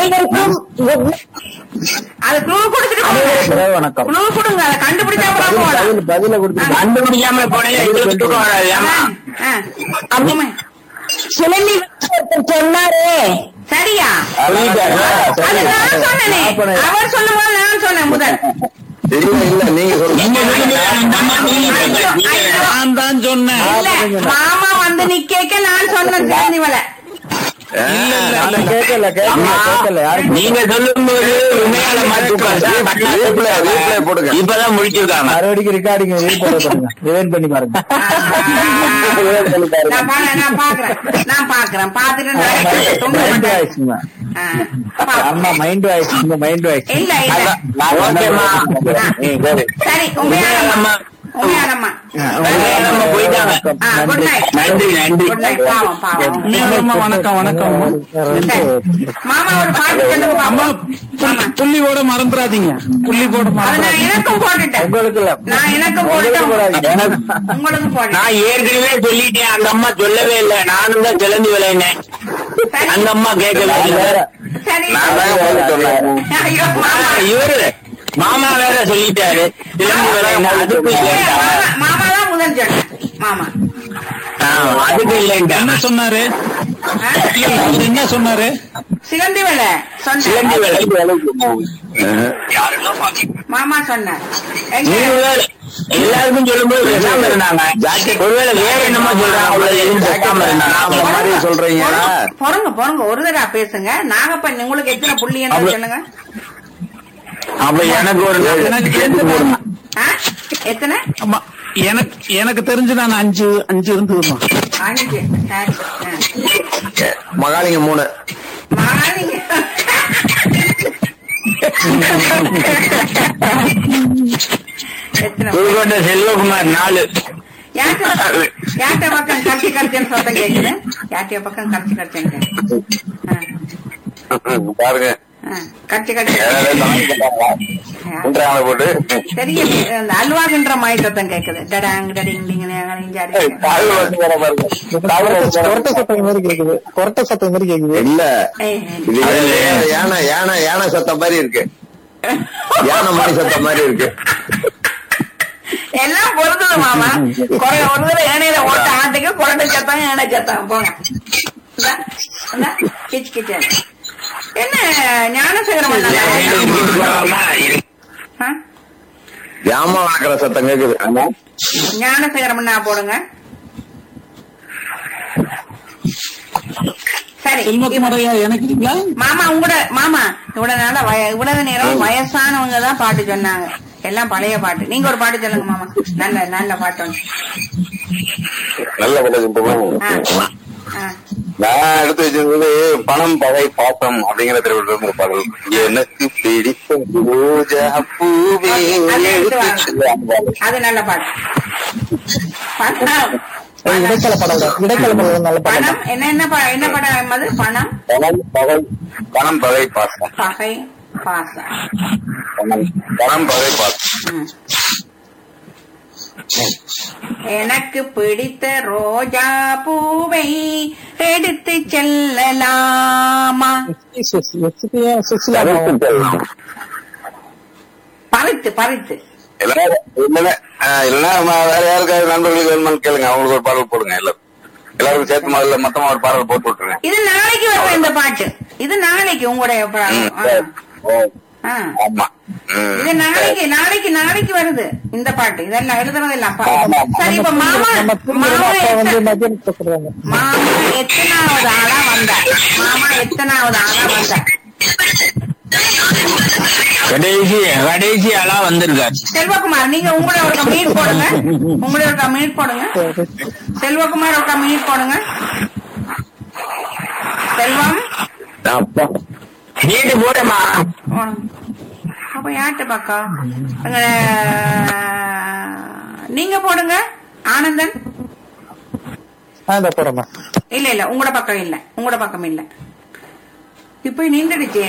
அனைவருக்கும் அது க்ளூ கொடுத்துட்டு இரவு போங்க வணக்கம் க்ளூ கொடுங்க அதை கண்டுபிடிச்சா அப்புறம் பதில் போகலாம் பதில் பதில கொடுத்துருங்க கண்டுபிடிக்காம போனீங்க எங்களுக்கு தூக்கம் வராது ஏமா ஆ, ஆ. உண்மை. சிலந்தி ஒருத்தர் சொன்னாரே சரியா சொல்லிட்டாரு. அது நான் சொன்னேனே அப்ப- அவர் சொல்லும் போது நான் சொன்னேன் முதல் இல்ல இல்ல நீங்க நீங்க சொல்லுங்க சொல்லுங்க, அந்த அம்மா நீங்க சொல்லுங்க. நான் தான் சொன்னேன் இல்ல மாமா வந்து நிக்க நான் சொன்னேன் சிலந்தி வலை நான் கேட்கல கேட்கல கேட்கல யாருக்கு நீங்க சொல்லும் போது உண்மையால Replay, replay போடுங்க. இப்பதான் முடிச்சிருக்காங்க மறுபடியும் ரெக்கார்டிங் ரீபோர்ட் பண்ணுங்க ரிவைன் பண்ணி பாருங்க நான் பா- நான் பாக்குறேன் நான் பாக்குறேன் பாத்துட்டு நான் துண்டு மைண்ட் போட்டேன். ஆயிடுச்சுங்க ஆ, பா- அம்மா மைண்ட் ஆயிடுச்சுங்க மைண்ட் ஆயிடுச்சு இல்ல இல்ல ஓகேம்மா சரி உண்மையானம்மா உண்மையானம்மா நம்ம போயிட்டாங்க ஆ குட் நைட் நன்றி நன்றி குட் நைட் பாவம் பாவம் நீங்களும் வணக்கம் வணக்கம் சரி. மாமா ஒரு பாட்டு சொல்லுங்க அம்மா பாப்போம். மாமா புள்ளி போட மறந்துடாதீங்க புள்ளி போட அது நான் மறந்துடாதீங்க எனக்கும் போட்டுட்டேன் உங்களுக்கு இல்ல நான் எனக்கும் உங்களுக்கு போட்டுட்டேன் போடாதீங்க. உங்களுக்கு போட்டேன் நான் ஏற்கனவே சொல்லிட்டேன் அந்த அம்மா சொல்லவே இல்லை நானும் தான் கிளம்பி விளையினேன் சரி. அந்த அம்மா கேட்கவே அது இல்லை வேற. சரி நான் தான் உங்களுக்கு சொன்னேன் ஐயோ, மாமா. இவரு மாமா வேற சொல்லிட்டாரு கிளம்பி விளையின அதுக்கு இல்லைண்டா மாமா மாமா தான் முதல் சொன்னேன் மாமா ஆ, அதுக்கு இல்லைண்டா என்ன சொன்னாரு ஆ? இல்ல, அவர் என்ன சொன்னாரு சிலந்தி வேலை கிளம்பி சொன்னேன் விளை மாமா சொன்னார் எங்க மூணு பேர் எல்லாருக்கும் சொல்லும்போது பேசாம இருந்தாங்க ஒருவேளை வேற என்னமோ சொல்றாங்க அவ்வளவு எதுவும் பேசாம இருந்தாங்க அந்த மாதிரி சொல்றீங்க பொறுங்க பொறுங்க ஒரு தடவை பேசுங்க நாகப்பன் உங்களுக்கு எத்தனை புள்ளி என்ன அவ்வளவு- சொல்லுங்க அப்ப எனக்கு ஒரு எனக்கு தெரிஞ்சு நான் ஆ? எத்தனை ஆமா எனக்கு எனக்கு தெரிஞ்சு நான் அஞ்சு அஞ்சு இருந்ததுமா அஞ்சு சரி ஆ. மகாலிங்க மூணு மாலிங்க. எத்தனை புதுக்கோட்டை செல்வகுமார் நாலு யார்கிட்ட யார்கிட்ட பக்கம் கட்சி கட்சின்னு சத்தம் கேக்குது யார்கிட்ட பக்கம் கட்சி கட்சின்னு கேக்குது பாருங்க ஆ, கட்சி கட்சி மூன்றாவது போட்டு பெரிய அந்த அல்வாகின்ற மாதிரி சத்தம் கேக்குது டடாங் டடிங் டிங் ஜாரி கால் வந்து வர பாருங்க. கால் வந்து வர கொரட்டை சத்தம் மாதிரி கேக்குது கொரட்டை சத்தம் மாதிரி கேக்குது இல்ல ஏய், இது அது- யானை யானை யானை சத்தம் மாதிரி இருக்கு யானை மணி சத்தம் மாதிரி இருக்கு எல்லாம் பொறுத்தது மாமா குறை ஒரு தடவை ஏனையில ஓட்ட ஆட்டுக்கு குரட்டை சத்தம் ஏனை சத்தம் போங்க இந்தா, இந்தா, கிச்சு கிச்சு என்ன ஞானசேகரம் யாமா வளர்க்குற சத்தம் கேக்குது ஞானசேகரம் போடுங்க சரி செல்வகுமாரையா எனக்குறீங்களா மாமா உங்களோட மாமா இவ்வளவு நாள வய இவ்வளவு நேரம் வயசானவங்க தான் பாட்டு சொன்னாங்க எல்லாம் பழைய பாட்டு நீங்க ஒரு பாட்டு சொல்லுங்க மாமா நல்ல நல்ல பாட்டு ஒண்ணு. நல்ல விளையாட்டு ஆ, ஆ. நான் எடுத்து வச்சிருந்தது பணம் பகை பாசம் அப்படிங்கிற திரைப்படத்துல ஒரு பாடல் எனக்கு பிடித்த ரோஜா பூவே அது எடுத்து எடுத்து வாங்க. செல்ல. அது நல்ல பாட்டு பணம் இடைக்கால படம் இடைக்கால படம் நல்ல படம் பணம் என்ன என்ன ப- என்ன படம் அது பணம் பணம் பகை பணம் பகை பாசம் பகை பாசம் பணம் பணம் பகை பாசம் ம். எனக்கு பிடித்த ரோஜா பூவை எடுத்து செல்லலாமா சுசிலா பறித்து பறித்து இல்லைன்னா இல்லைன்னா ஆ, இல்லைன்னா ம- வேற யாருக்காவது நண்பர்களுக்கு வேணுமான்னு கேளுங்க அவங்களுக்கு ஒரு பாடல் போடுங்க எல்லாரும் எல்லாருக்கும் சேர்த்து முதல்ல மொத்தமா ஒரு பாடல் போட்டு விட்டுருங்க இது நாளைக்கு வரும் இந்த பாட்டு இது நாளைக்கு உங்களுடைய ப- ம், ஆ. சரி. ஓ, ஆ. ஆமா ம். இது நாளைக்கு நாளைக்கு நாளைக்கு வருது இந்த பாட்டு இதெல்லாம் எழுதுறதெல்லாம் பா- ஆமா. சரி இப்ப மாமா மாமா வந்து எத்தனை- மதியம் பேசுறாங்க மாமா எத்தனாவது ஆளா வந்தார் மாமா எத்தனாவது ஆளா வந்தார் கடைசி கடைசி ஆளா வந்திருக்காரு செல்வகுமார் நீங்க உங்களை ஒரு மீட் போடுங்க உங்களை ஒரு மீட் போடுங்க செல்வகுமார் ஒரு மீட் போடுங்க செல்வம் அப்பா. வீட்டு போடமா போடுங்க. அப்ப யார்கிட்ட பக்கா அங்க, நீங்க போடுங்க ஆனந்தன் ஆ இந்த போறேம்மா இல்ல இல்ல உங்களோட பக்கம் இல்ல உங்களோட பக்கம் இல்ல இப்ப நின்றுடுச்சே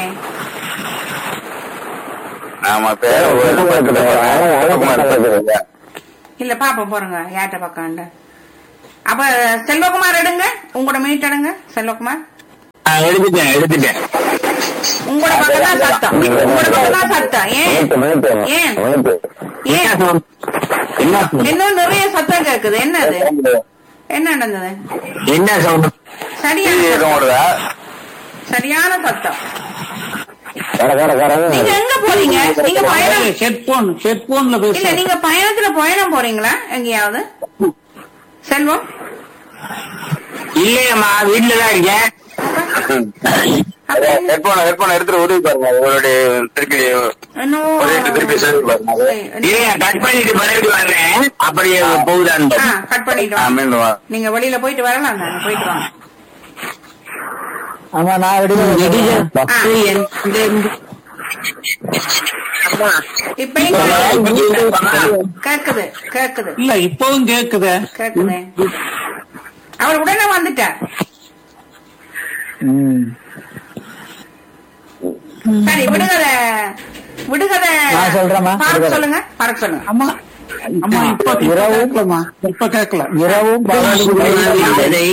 ஆமா பேர ஒரு பக்கத்துல பாருங்க. இல்ல பாப்போம் போறங்க யார்கிட்ட பக்கம் அப்ப செல்வகுமார் எடுங்க உங்களோட மீட் எடுங்க செல்வகுமார் எடுத்துட்டேன் எடுத்துட்டேன் உங்களோட பக்கம் தான் சத்தம் உங்களோட பக்கம் தான் சத்தம் ஏன் ஏன் ஏன் என்ன இன்னும் நிறைய சத்தம் கேக்குது என்னது என்ன நடந்தது என்ன சவுண்ட் சரியான டிவி சத்தம். ஓடுதா சரியான சத்தம் கர கர கர நீங்க எங்க போறீங்க நீங்க பயணம் ஹெட்போன் ஹெட்போன்ல இல்ல பேச நீங்க பயணத்துல பயணம் போறீங்களா எங்கேயாவது செல்வம் இல்லையம்மா வீட்டுல தான் இருக்கேன் அப்ப எங்க- ஹெட்போன் ஹெட்போன் எடுத்துட்டு உதவி பாருங்க உங்களுடைய திருப்பி இன்னும் ஒரே திருப்பி சேர்த்து பாருங்க இல்லையா கட் பண்ணிட்டு மறுபடியும் வர்றேன் அப்படியே போகுதான்னு ஆ, கட் பண்ணிட்டு ஆ, வாங்க மீண்டும் வா. நீங்க வெளியில போயிட்டு வரலாம் தானே போயிட்டு வாங்க ஆமா நான் வெளியில ஆ. இப்ப இங்க கேக்குது கேக்குது இல்ல இப்பவும் கேக்குதே கேக்குது அவர் உடனே வந்துட்டார் ம். சரி விடுகதை விடுகதை நான் சொல்றேம்மா, பார்க்க விடுகதை. சொல்லுங்க பார்க்க சொல்லுங்க அம்மா அம்மா இப்ப இப்ப இரவும் கேட்கலம்மா இப்ப கேட்கல இரவும் பகலும் இதை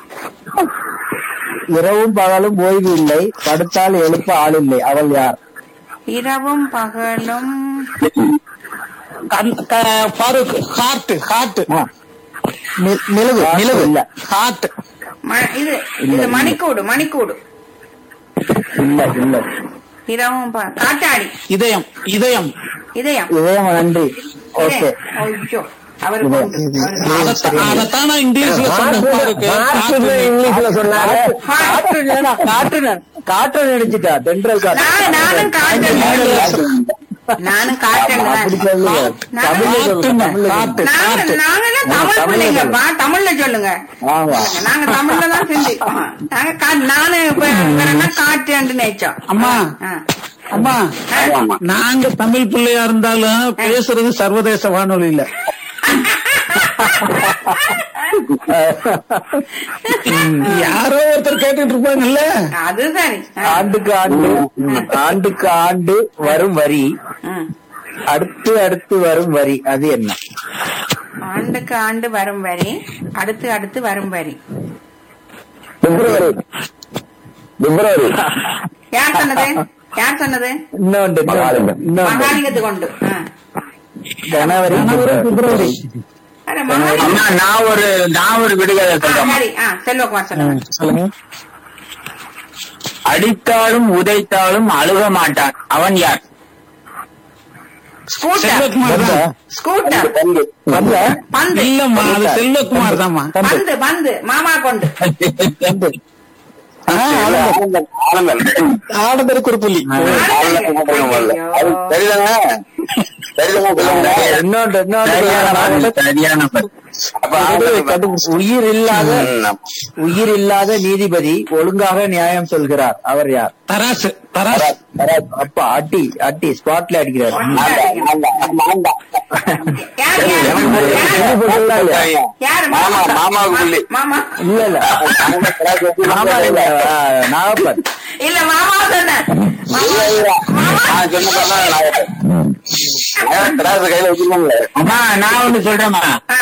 இரவும் பகலும் ஓய்வு இல்லை படுத்தால் எழுப்ப ஆள் இல்லை அவள் யார் இரவும் பகலும் கண்- க- ஃபாரூக் ஹார்ட் ஹார்ட் ஆ. நி- நிலவு நிலவு இல்ல ஹார்ட் ம- இது இது மணிக்கூடு மணிக்கூடு இல்ல இல்ல இரவும் ப- காட்டாடி இதயம் இதயம் இதயம் இதயம் நன்றி ஓகே இதயம். ஐயோ அவருக்கு உண்டு. அவருக்கு உண்டு. அதத்தான் அதத்தான் நான் இங்கிலீஷ்ல சொன்னேன் ஃபாரூக் ஹார்ட் இங்கிலீஷ்ல சொன்னாங்க ஹார்ட். காற்று நேரா, காற்று நே- காற்று நடிச்சுட்டா தென்றல் காற்று நான் நானும் காட்டேன் நானும் காட்டேன் அப்படி சொல்லுங்க தமிழ்ல சொல்லுங்க தமிழ்ல காட்டு சொல்லுங்க. நாங்க நாங்கெல்லாம் தமிழ் தமிழ்ல பிள்ளைங்கப்பா தமிழ்ல சொல்லுங்க ஆமா நாங்க தமிழ்ல தான் சிந்திப்போம் நாங்க கா- நானு இப்ப வேற என்ன காட்டேன்னு நினைச்சோம் அம்மா ஆ. அம்மா நாங்க தமிழ் பிள்ளையா இருந்தாலும் பேசுறது சர்வதேச வானொலியில யாரோ ஒருத்தர் கேட்டுட்டு இருப்பாங்கல்ல அது சரி ஆ. ஆண்டுக்கு ஆண்டு ஆண்டுக்கு ஆண்டு வரும் வரி ம். அடுத்து அடுத்து வரும் வரி அது என்ன ஆண்டுக்கு ஆண்டு வரும் வரி அடுத்து அடுத்து வரும் வரி பிப்ரவரி பிப்ரவரி யார் சொன்னது யார் சொன்னது இன்னொன்று இன்னொன்று இன்னொன்று மகாலிங்கத்து கொண்டு ஆ. ஜனவரி பிப்ரவரி அட, மகாலிங்கம். அம்மா நான் ஒரு நான் ஒரு விடுதலை ஆ, சொல்றேன் சரி ஆ செல்வகுமார் சொல்லுங்க சொல்லுங்க அடித்தாலும் உதைத்தாலும் அழுக மாட்டான் அவன் யார் ஸ்கூட்டர் செல்வகுமார் தான் ஸ்கூட்டர் வந்த பந்து இல்லம்மா அது செல்வகுமார் தான்மா பந்து பந்து மாமா கொண்டு ஆ, ஆனந்தம். ஆனந்தன் ஆனந்தருக்கு ஒரு புள்ளி ஆனந்தன் போட்டுருங்க முதல்ல. அது சரிதாங்க சரிதாங்க சொல்லுங்க இன்னொன்று சரியான பதில், இன்னொன்று சரியான பதில். அப்ப ஆனந்தன் கண்டுபிடிச்சு. உயிர் இல்லாத ம், உயிர் இல்லாத நீதிபதி ஒழுங்காக நியாயம் சொல்கிறார் அவர் யார் தராசு தராசு அப்பா அட்டி அட்டி ஸ்பாட்ல அடிக்கிறார் யார் யார் எனக்கு யார்? புரியல இல்லையா? யார் மாமா, மாமாவுக்கு புள்ளி. மாமா இல்ல இல்ல மாமா இல்ல ஆ, நாகப்பன் இல்ல மாமா சொன்னேன் மாமா மாமா நான் சொன்ன பண்ணா நான் திராசு கையில வச்சிருக்கோம்ல அம்மா நான் ஒண்ணு சொல்றேம்மா ஆ.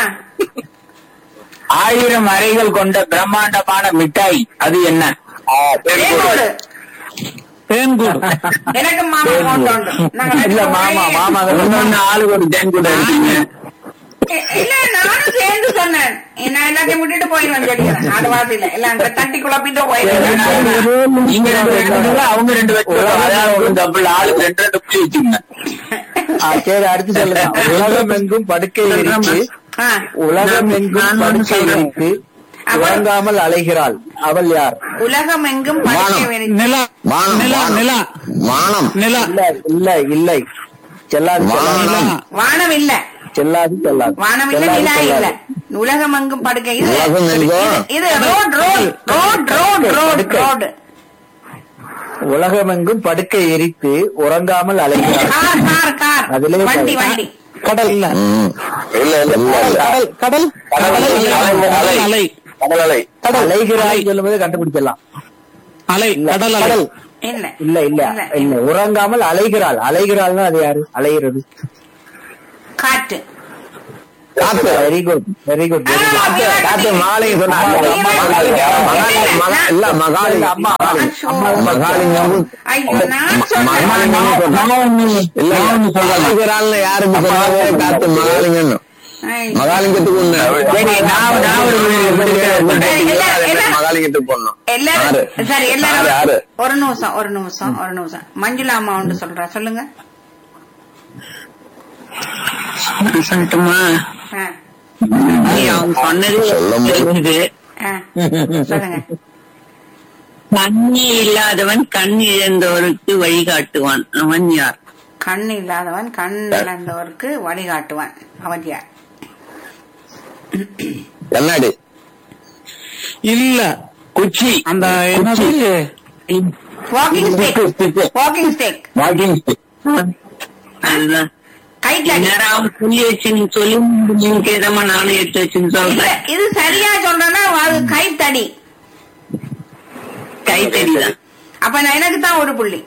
ஆயிரம் அறைகள் கொண்ட பிரம்மாண்டமான மிட்டாய் அது என்ன தேன்கூடு. தேன்கூடு எனக்கு மாமா ஓட்டு உண்டு. நாங்க ரெண்டு இல்ல பேரும் மாமா ஒரே- மாமா ஒண்ணு ஆளுக்கு ஒரு தேன் கூட இருக்கீங்க இ- இல்ல நானும் சேர்ந்து சொன்னேன் நான் எல்லாத்தையும் விட்டுட்டு போயிடுவேன் சொல்லிக்கிறேன் அது வாசியில எல்லாம் அங்க தட்டி குழப்பிட்டு போயிடுவேன் நீங்க ரெண்டு வச்சுக்கோங்க, அவங்க ரெண்டு வச்சுக்கோங்க அதாவது ஒரு டபுள் ஆளுக்கு ரெண்டு ரெண்டு புள்ளி வச்சுக்கோங்க ஆ, சரி அடுத்து சொல்லுங்க உலகம் எங்கும் படுக்கை விரித்து ஆ. உலகம் எங்கும் நான் ஒண்ணு படுக்கை சொல்றேன். விரித்து உறங்காமல் அலைகிறாள் அவள் யார் உலகம் எங்கும் படுக்கை விரித்து நிலா நிலா நிலா வானம் நிலா இல்ல இல்ல இல்லை செல்லாது செல்லாது. நிலா வானம் இல்ல செல்லாது செல்லாது வானம் இல்ல செல்லாது, நிலா இல்ல செல்லாது. உலகம் எங்கும் படுக்கை இது உலகம் எங்கும்? இது- இது road road road road road படுக்கை. ரோட் உலகமெங்கும் படுக்கை எரித்து உறங்காமல் அலைகிறாள் கார் கார் கார் அதிலே வண்டி பாரு. வண்டி கடல் இல்ல இல்ல இல்ல இல்ல கடல் கடல் கடல் அலை, அலை, அலை கடல் அலை கடல் அலைகிறாள் சொல்லும்போது கண்டுபிடிச்சிடலாம் அலை இல்ல, கடல் அலை கடல் இல்ல இல்ல இல்ல இல்ல உறங்காமல் அலைகிறாள் அலைகிறாள்னா அது யாரு அலைகிறது காற்று காத்து very good very good very ah, good வீராதி. காத்து மாலை சொன்னா இல்ல மகாலி அம்மா. மகாலிங்கம் ஐயோ நான் சொன்னேன் இல்ல சொல்றாங்க யாருக்கு சொன்னாங்க காத்து மகாலிங்கம் ஐயோ. மகாலிங்கத்துக்கு ஒண்ணு சரி, நான் நான் ஒரு மகாலிங்கத்துக்கு போடணும் எல்லாரும் ஆறு. சரி ஆறு, எல்லாரும் ஆறு. ஒரு நிமிஷம் ஒரு நிமிஷம் ஒரு நிமிஷம் மஞ்சுளா அம்மா ஒன்று சொல்றா சொல்லுங்க சொல்லட்டுமா ஆ, நீ அவங்க சொன்னது சொல்ல முடியாது. தெரிஞ்சுது. ஆ, சொல்லுங்க கண்ணி இல்லாதவன் கண் இழந்தவருக்கு வழிகாட்டுவான் அவன் யார் கண் இல்லாதவன் கண் இழந்தவருக்கு வழிகாட்டுவான் அவன் யார் கண்ணாடி இல்ல குச்சி அந்த என்னது walking stick walking stick walking அதுதான் கைத்தடி நேரம் புள்ளி வச்சுன்னு சொல்லி நீங்க கேதமா நானும் எடுத்து வச்சுன்னு இல்ல சொல்றேன் இது சரியா சொல்றேன்னா அது கைத்தடி கைத்தறிதான் அப்ப நான் எனக்கு தான் ஒரு புள்ளி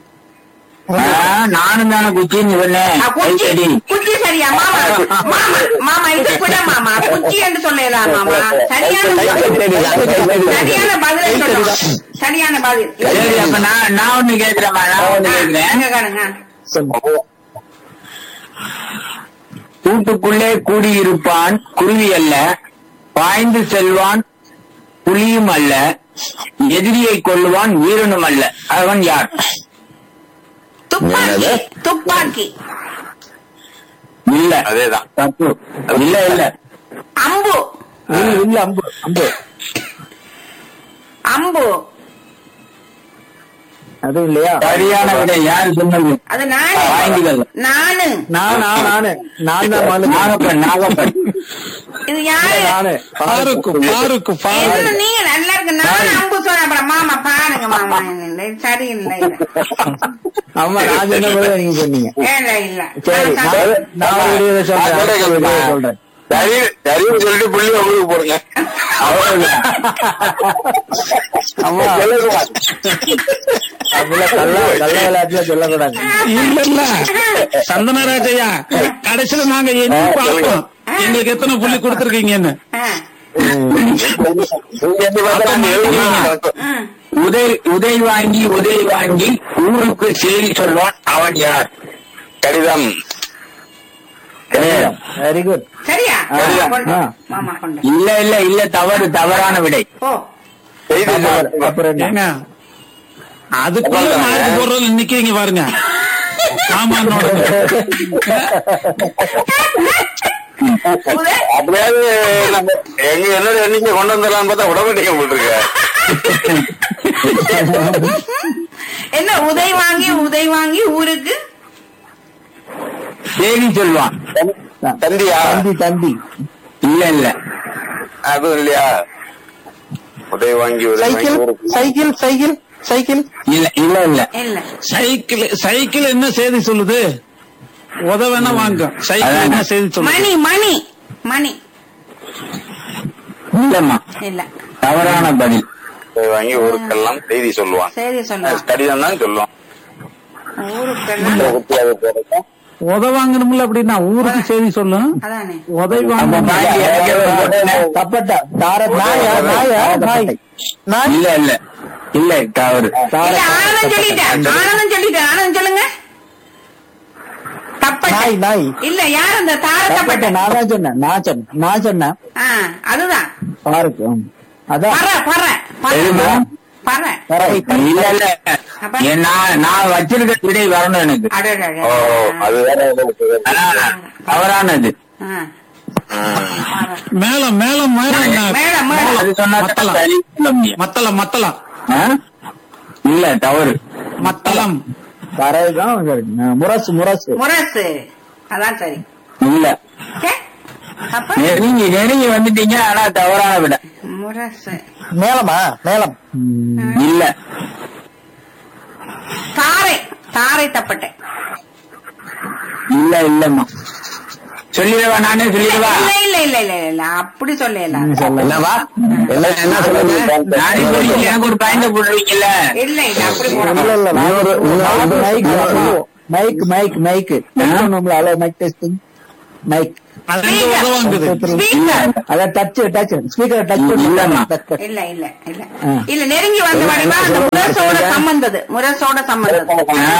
நானும் தானே குச்சின்னு சொன்னேன் ஆ, குச்சி கைத்தடி. குச்சி சரியா மாமா மாமா மாமா இது கூட மாமா குச்சி என்று சொல்லலாம் மாமா சரியான கைத்தடி தான், கைத்தடி தான். சரியான பதிலை சொல்லணும் சரியான பதில் சரி அப்ப நான் நான் ஒண்ணு கேக்குறேம்மா நான் ஒண்ணு கேக்குறேன் அங்க காணுங்க கூட்டுக்குள்ளே கூடியிருப்பான் குருவி அல்ல பாய்ந்து செல்வான் புலியும் அல்ல எதிரியை கொல்லுவான் வீரனும் அல்ல அவன் யார் துப்பாக்கி துப்பாக்கி இல்ல அதேதான் தப்பு இல்ல இல்ல அம்பு இல்ல, இல்ல அம்பு அம்பு அம்பு அதுவும் இல்லையா சரியான விடை யாரு சொன்னது அது வாங்கிக்கல. நானு நானு நான் நான் நானு நான் தான் மாலு நாகப்பன் நாகப்பன் இது யாரு நானு பாருக்கு பாருக்கு என்ன பாரு நீங்க நல்லா இருக்கு நான் அம்பு சொன்னேன் அப்புறம் மாமா பாருங்க மாமா இல்லை சரியில்லை ஆமா நான் சொன்ன போது நீங்க சொன்னீங்க இல்ல இல்ல சரி நான் நான் சாப்பிட்டேன். நான் ஒரு விடியலை சொல்றேன் அடுத்த விடியலை சொல்றேன் சரி சரின்னு சொல்லிட்டு புள்ளி உங்களுக்கு போடுங்க ஆமா அப்படிலாம் கள்ள கள்ள விளையாட்டுல சொல்லக்கூடாது இல்ல இல்ல சந்தனராஜையா கடைசியில நாங்க எண்ணி பார்ப்போம் எங்களுக்கு எத்தனை புள்ளி கொடுத்துருக்கீங்கன்னு ஆ. ம். உதய் உதய் வாங்கி உதய் வாங்கி ஊருக்கு செய்தி சொல்வான் அவன் யார் கடிதம் வெரி குட் சரியா ஆ, மாமா கொண்டு ஆ. மாமா கொண்டு இல்ல இல்ல இல்ல தவறு தவறான விடை ஓ செய்தி அப்புறம் என்ன ஏங்க அதுக்குள்ள மார்க் போடுறது நிக்கிறீங்க பாருங்க சாமானோட உதய் அப்படியாவது நம்ம எங்க என்னோட எண்ணிக்கை கொண்டு வந்துடலாம்னு பார்த்தா விட மாட்டேங்க போட்டுருக்க என்ன உதய் வாங்கி உதய் வாங்கி ஊருக்கு செய்தி சொல்வான் தந்தியா தந்தி தந்தி இல்ல இல்ல அதுவும் இல்லையா உதவி வாங்கி உதவி வாங்கி சைக்கிள் ஊருக்கு. சைக்கிள் சைக்கிள் சைக்கிள் இல்ல இல்ல இல்ல இல்ல சைக்கிள் சைக்கிள் என்ன செய்தி சொல்லுது உதவன வாங்க சைக்கிள் என்ன செய்தி சொல்லுது மணி மணி மணி இல்லம்மா இல்ல தவறான பதில் உதவி வாங்கி ஊருக்கெல்லாம் செய்தி சொல்லுவான் சரி சொல்லலாம் கடிதம் தான் சொல்லுவான் ஊருக்கெல்லாம் குட்டியாக போறப்ப உதவாங்கணும்ல அப்படின்னா ஊருக்கு செய்தி சொல்லும் அதானே உதவி அந்த வாங்க நாய் ஏற்கனவே போட்டேனே. தப்பட்டா தார நாயா நாயா நாய் நாய் இல்ல இல்ல இல்ல தவறு இல்ல ஆனந்தம் சொல்லிட்டேன் ஆனந்தம் சொல்லிட்டேன் ஆனந்தம் சொல்லுங்க தப்பட்ட நாய் நாய் இல்ல யார் அந்த தார தப்பட்ட தப்பட்ட நான் தான் சொன்னேன் நான் சொன்னேன் நான் சொன்னேன் ஆ அதுதான் பாருக்கு ம். அதான் பற பற எதுமா? பற பறவை. இல்ல இல்ல ஏன் நான் நான் வச்சிருக்க விடை வரணும் எனக்கு அடடட. ஓ அது வேற உங்களுக்கு வேற. அதான் தவறானது ஆ. ம். பற. மேலம் மேலம் மேலம் மேடம் மேடம் அது சொன்னா மத்தளம். சரி சொல்ல முடியும். மத்தளம் மத்தளம் ஆ? இல்ல தவறு மத்தளம் பறவை தான் சரி. முரசு முரசு முரசு அதான் சரி இல்ல ஏ? அப்ப நெருங்கி நெருங்கி வந்துட்டீங்க ஆனா தவறான விட முரசு மேலமா மேலம் இல்ல தாரை தாரை தப்பட்டை இல்ல இல்லம்மா சொல்லிடவா நானே சொல்லிடவா இல்ல இல்ல இல்ல இல்ல இல்ல அப்படி சொல்லலாம் என்னவா என்ன என்ன சொல்லுங்க நானே சொல்லி எனக்கு ஒரு பாயிண்ட் போடுவீங்கல்ல இல்ல இல்ல அப்படி இல்ல போடணும் இல்ல இன்னொரு- இன்னொரு- மைக் இன்னொரு- mic mic mic mic hello mic testing mic அது ரெண்டு உதவாங்குது ஸ்பீக்கர் அத டச் டச் ஸ்பீக்கர் டச் இல்லம்மா. இல்ல இல்ல இல்ல ஆ. இல்ல நெருங்கி வந்த வடிவா அந்த முரசோட சம்பந்தது முரசோட சம்பந்தது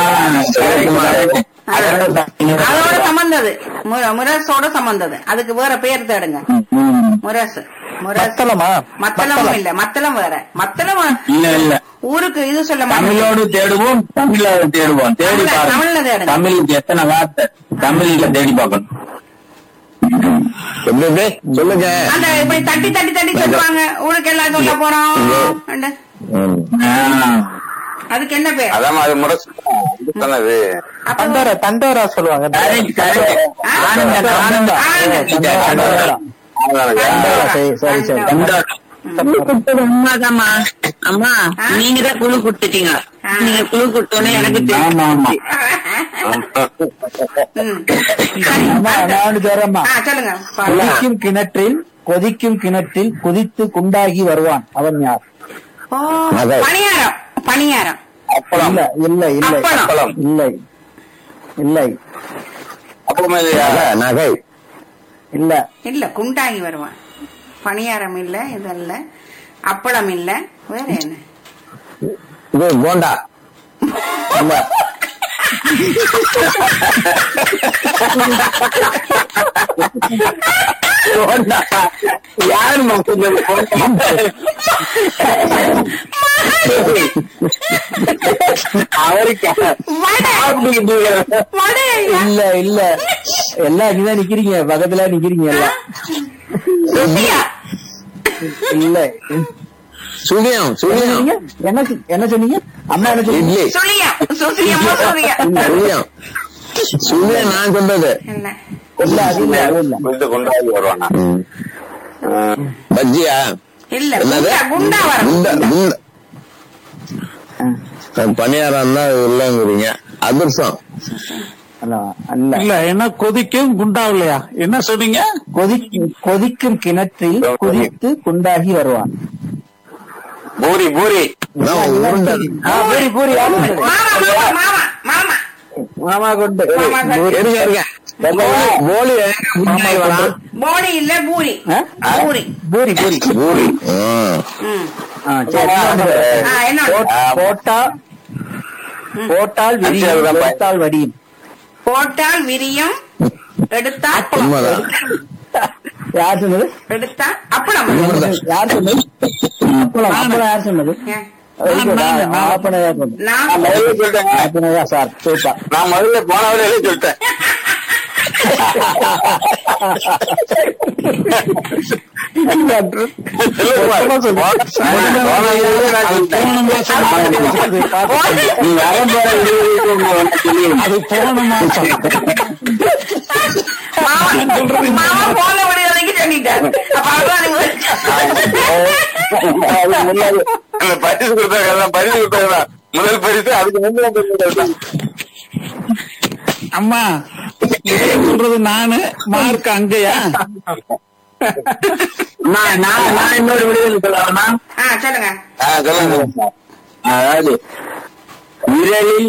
அதோட சம்பந்தது மு- முரசோட சம்பந்தது அதுக்கு வேற பேர் தேடுங்க முரசு முரசு மத்தளமா? மத்தளமும் இல்ல மத்தளம் வேற மத்தளம் இல்ல இல்ல ஊருக்கு இது சொல்ல மாட்டேன் தமிழோடு தேடுவோம் தமிழ தேடுவோம் தேடி தமிழ்ல- தமிழ்ல பாருங்க தேடுங்க. தமிழுக்கு எத்தனை வார்த்தை தமிழ்ல தேடி பார்க்கணும் எப்படி எப்படி? சொல்லுங்க அந்த இப்படி தட்டி தட்டி தட்டி சொல்லுவாங்க ஊருக்கு எல்லாம் சொல்ல போறோம் அண்டு. ஆ. அதுக்கு என்ன பேர் அதான் அது முரசு சொன்னது அப்ப தண்டோரா தண்டோரா சொல்லுவாங்க Correct, correct. ஆனந்த, ஆனந்த. தண்டோரா தண்டோரா சரி சரி சரி கொண்டாட்டம். குழு கொடுத்தது உண்மைதாம்மா அம்மா நீங்க தான் குழு கொடுத்துட்டீங்க நீங்க குழு கொடுத்தோன்னே எனக்கு தெரியும் ஆமா ஆமா ம். சரி, அம்மா நான் ஒண்ணு சொல்றேம்மா ஆ, சொல்லுங்க பாருங்க. கொதிக்கும் கிணற்றில் கொதிக்கும் கிணற்றில் குதித்து குண்டாகி வருவான் அவன் யார் ஓ, பணியாரம் பணியாரம் அப்பளம் இல்ல இல்ல இல்லை அப்பளம். அப்பளம் இல்லை இல்லை அப்பளம் இல்லையா நகை இல்ல இல்ல குண்டாகி வருவான் பணியாரம் இல்ல இதல்ல அப்பளம் இல்ல வேற என்ன இது போண்டா இல்ல யாரு மக்கள் அவருக்கு வடை ஐயா. இல்ல இல்ல எல்லாம் இங்கதான் நிக்கிறீங்க பக்கத்துல நிக்கிறீங்க எல்லாம் சுசியா. இல்ல சுழியம் என்ன சொன்னீங்க என்ன சொ- என்ன சொன்னீங்க அம்மா என்ன சொன்னீங்க சுழியா சுசியம்மா சுழியா சுழியம் சுழியம் நான் சொல்றது இல்ல இல்ல அது இல்ல அது இல்ல இது கொண்டாடி வருவானா பஜ்ஜியா இல்ல என்னது? குண்டா குண்டா வரும் பணியாரம் தான் இல்லைங்கிறீங்க அதிர்ஷ்டம் அல்ல அல்ல இல்ல என்ன கொதிக்கும் குண்டாவில்லையா என்ன சொன்னீங்க கொதிக்கும் கொதிக்கும் கிணற்றில் குதித்து குண்டாகி வருவான் பூரி பூரி ஆ, பூரி பூரி ஆமா. மாமா மாமா மாமா மாமா மாமா கொண்டு மாமா கொண்டு. இருங்க, இருங்க. போலி மாமா கொண்டு. போடி இல்ல பூரி ஆ? பூரி பூரி பூரி பூரி ம். ஆ, சரி. ஆ, என்னோட போட்- போட்டா போட்டால் விரியும் அதுதான் பய- எடுத்தால் வடியும் போட்டால் விரியும் எடுத்தா உண்மைதான் யார் சொன்னது எடுத்தா அப்பளம் யார் சொன்னது அப்பளம் அப்பளம் யார் சொன்னது ஏன்? Very good. ஆ, அப்பளம் யார் சொன்னது நான் முதல்ல சொல்லிட்டேங்க அப்பளம் தான் சார் சூப்பர் நான் முதல்ல போனவரே சொல்லிட்டேன் போன மாசம் நீ வரப்போற அது போன மாசம் மாமா மாமா போன விடுதலைக்கு சொல்லிட்டார் அப்ப அதான் நீங்க- அந்த பரிசு கொடுத்தாங்க பரிசு கொடுத்தாங்க முதல் பரிசு அதுக்கு முன்னாடி அம்மா இதே சொல்றது நானு மார்க் அங்கயா நான் நான் நான் இன்னொரு விடுதலை சொல்லலாமா ஆ சொல்லுங்க சொல்லுங்க அதாவது விரலில்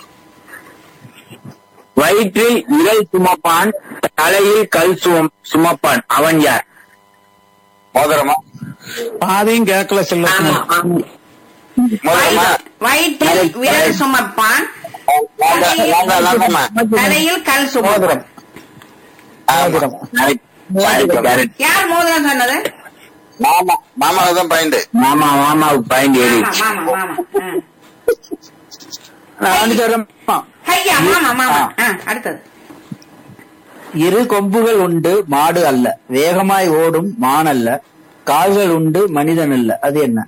வயிற்றில் விரல் சுமப்பான் தலையில் கல் சும சுமப்பான் அவன் யார் மோதிரமா பாதியும் கேட்கல செல்ல மோதிரமா வயிற்றில் விரல் சுமப்பான் லாந்தா- லாந்தா- லாந்தாம்மா. தலையில் கல் சுமப்பான் மோதிரம் யார் மோதிரம் சொன்னது மாமா மாமாவுக்கு தான் பாயிண்ட் மாமா மாமாவுக்கு பயந்து ஏறி மாமா மாமா மாமா ஆ. நான் வந்து சொல்றேன் ஐயா மாமா மாமா ஆ, அடுத்தது இரு கொம்புகள் உண்டு மாடு அல்ல வேகமாய் ஓடும் மான் அல்ல கால்கள் உண்டு மனிதன் அல்ல அது என்ன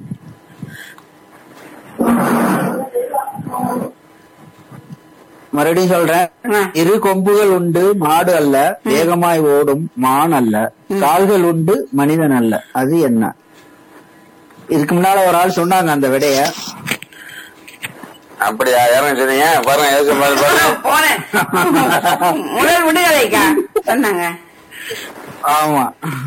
மறுபடியும் சொல்றேன் ஆ. இரு கொம்புகள் உண்டு மாடு அல்ல வேகமாய் ஓடும் மான் அல்ல கால்கள் உண்டு மனிதன் அல்ல அது என்ன இதுக்கு முன்னால ஒரு ஆள் சொன்னாங்க அந்த விடைய அப்படியா யாரும் சொன்னீங்க பாருங்க யோசிச்சு பாருங்க பாருங்க. போனேன் முதல் விடுதலைக்கா சொன்னாங்க ஆமா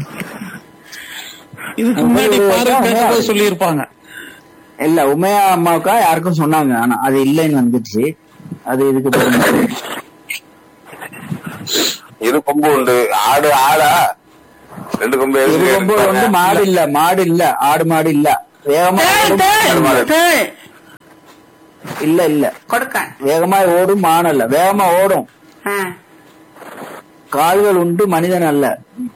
இதுக்கு முன்னாடி பாருங்க சொல்லி இருப்பாங்க இல்ல உமையா அம்மாவுக்கா யாருக்கும் சொன்னாங்க ஆனா அது இல்லைன்னு வந்துச்சு அது இதுக்கு பொருந்தும். இரு கொம்பு உண்டு ஆடு ஆடா ரெண்டு கொம்பு இரு எதுக்கு கொம்பு வந்து எடுத்தாங்க? மாடு இல்ல மாடு இல்ல ஆடு மாடு இல்ல வேகமா தேள் ஓடும், தேள் தேள் இல்ல இல்ல கொடுக்க வேகமாய் ஓடும் மான் அல்ல வேகமா ஓடும் ஆ. கால்கள் உண்டு மனிதன் அல்ல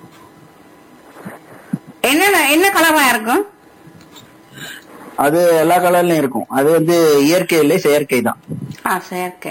என்ன என்ன கலவா இருக்கும் அது எல்லா கலர்லயும் இருக்கும் அது வந்து இயற்கை இல்லை செயற்கை தான் ஆ செயற்கை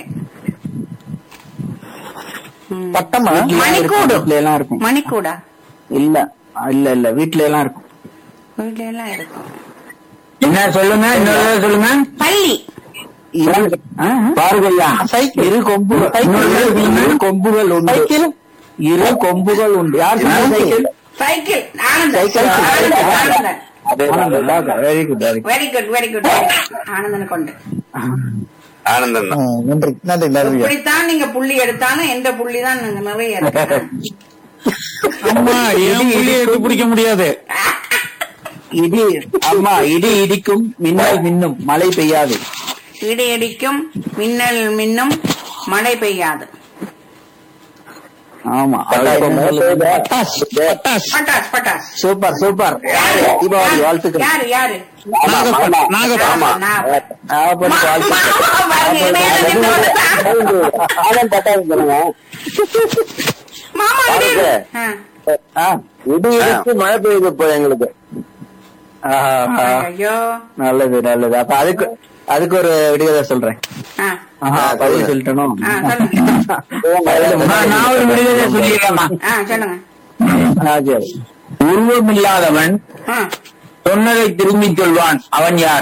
ம். பட்டமா மணிக்கூடு வீட்ல எல்லாம் இருக்கும் மணிக்கூடா இல்ல இல்ல இல்ல வீட்ல எல்லாம் இருக்கும் வீட்ல எல்லாம் இருக்கும் என்ன சொல்லுங்க இன்னொரு தடவை சொல்லுங்க பள்ளி இரு- ஆ, ஆ. பாருங்கய்யா இரு கொம்பு இரு கொம்புகள் உண்டு இரு கொம்புகள் உண்டு யார் சொன்னது cycle cycle Anandan cycle. Anandan Anandan very good very good very good very good Anandan கொண்டு ஆனந்தம் தான் நன்றி நன்றி நன்றி இப்படித்தான் நீங்க புள்ளி எடுத்தாலும் எந்த புள்ளி தான் நீங்க நிறைய இருக்கு அம்மா என் புள்ளியை எட்டி பிடிக்க முடியாது இடி அம்மா இடி இடிக்கும் மின்னல் மின்னும் மழை பெய்யாது இடி இடிக்கும் மின்னல் மின்னும் மழை பெய்யாது ஆமா அதான் என்ன சொல்லுது? பட்டாஸ் பட்டாஸ் பட்டாஸ் பட்டாஸ் சூப்பர் சூப்பர் தீபாவளி வாழ்த்துக்கள் யாரு யாரு நாகப்பன் நாகப்பன் ஆமா. நான். நாகப்பன் மா- வாழ்த்துக்கள் மா- பாருங்க, இடையில நின்று வந்துட்டான். மாமா இடையில. ஆ. ஆ, இடி இடிச்சு மழை பெய்யுது இப்போ எங்களுக்கு ஆஹா. ஐயோ நல்லது நல்லது அப்ப அதுக்கு அதுக்கு ஒரு விடுதலை சொல்றேன் ஆ. ஆஹா, பதில் சொல்லிட்டனும் ஆ, சொல்லுங்க நான் ஒரு விடுதலை சொல்லிடுறேம்மா ஆ சொல்லுங்க சரி உருவமில்லாதவன் ஆ. சொன்னதை திரும்பிச் சொல்வான் அவன் யார்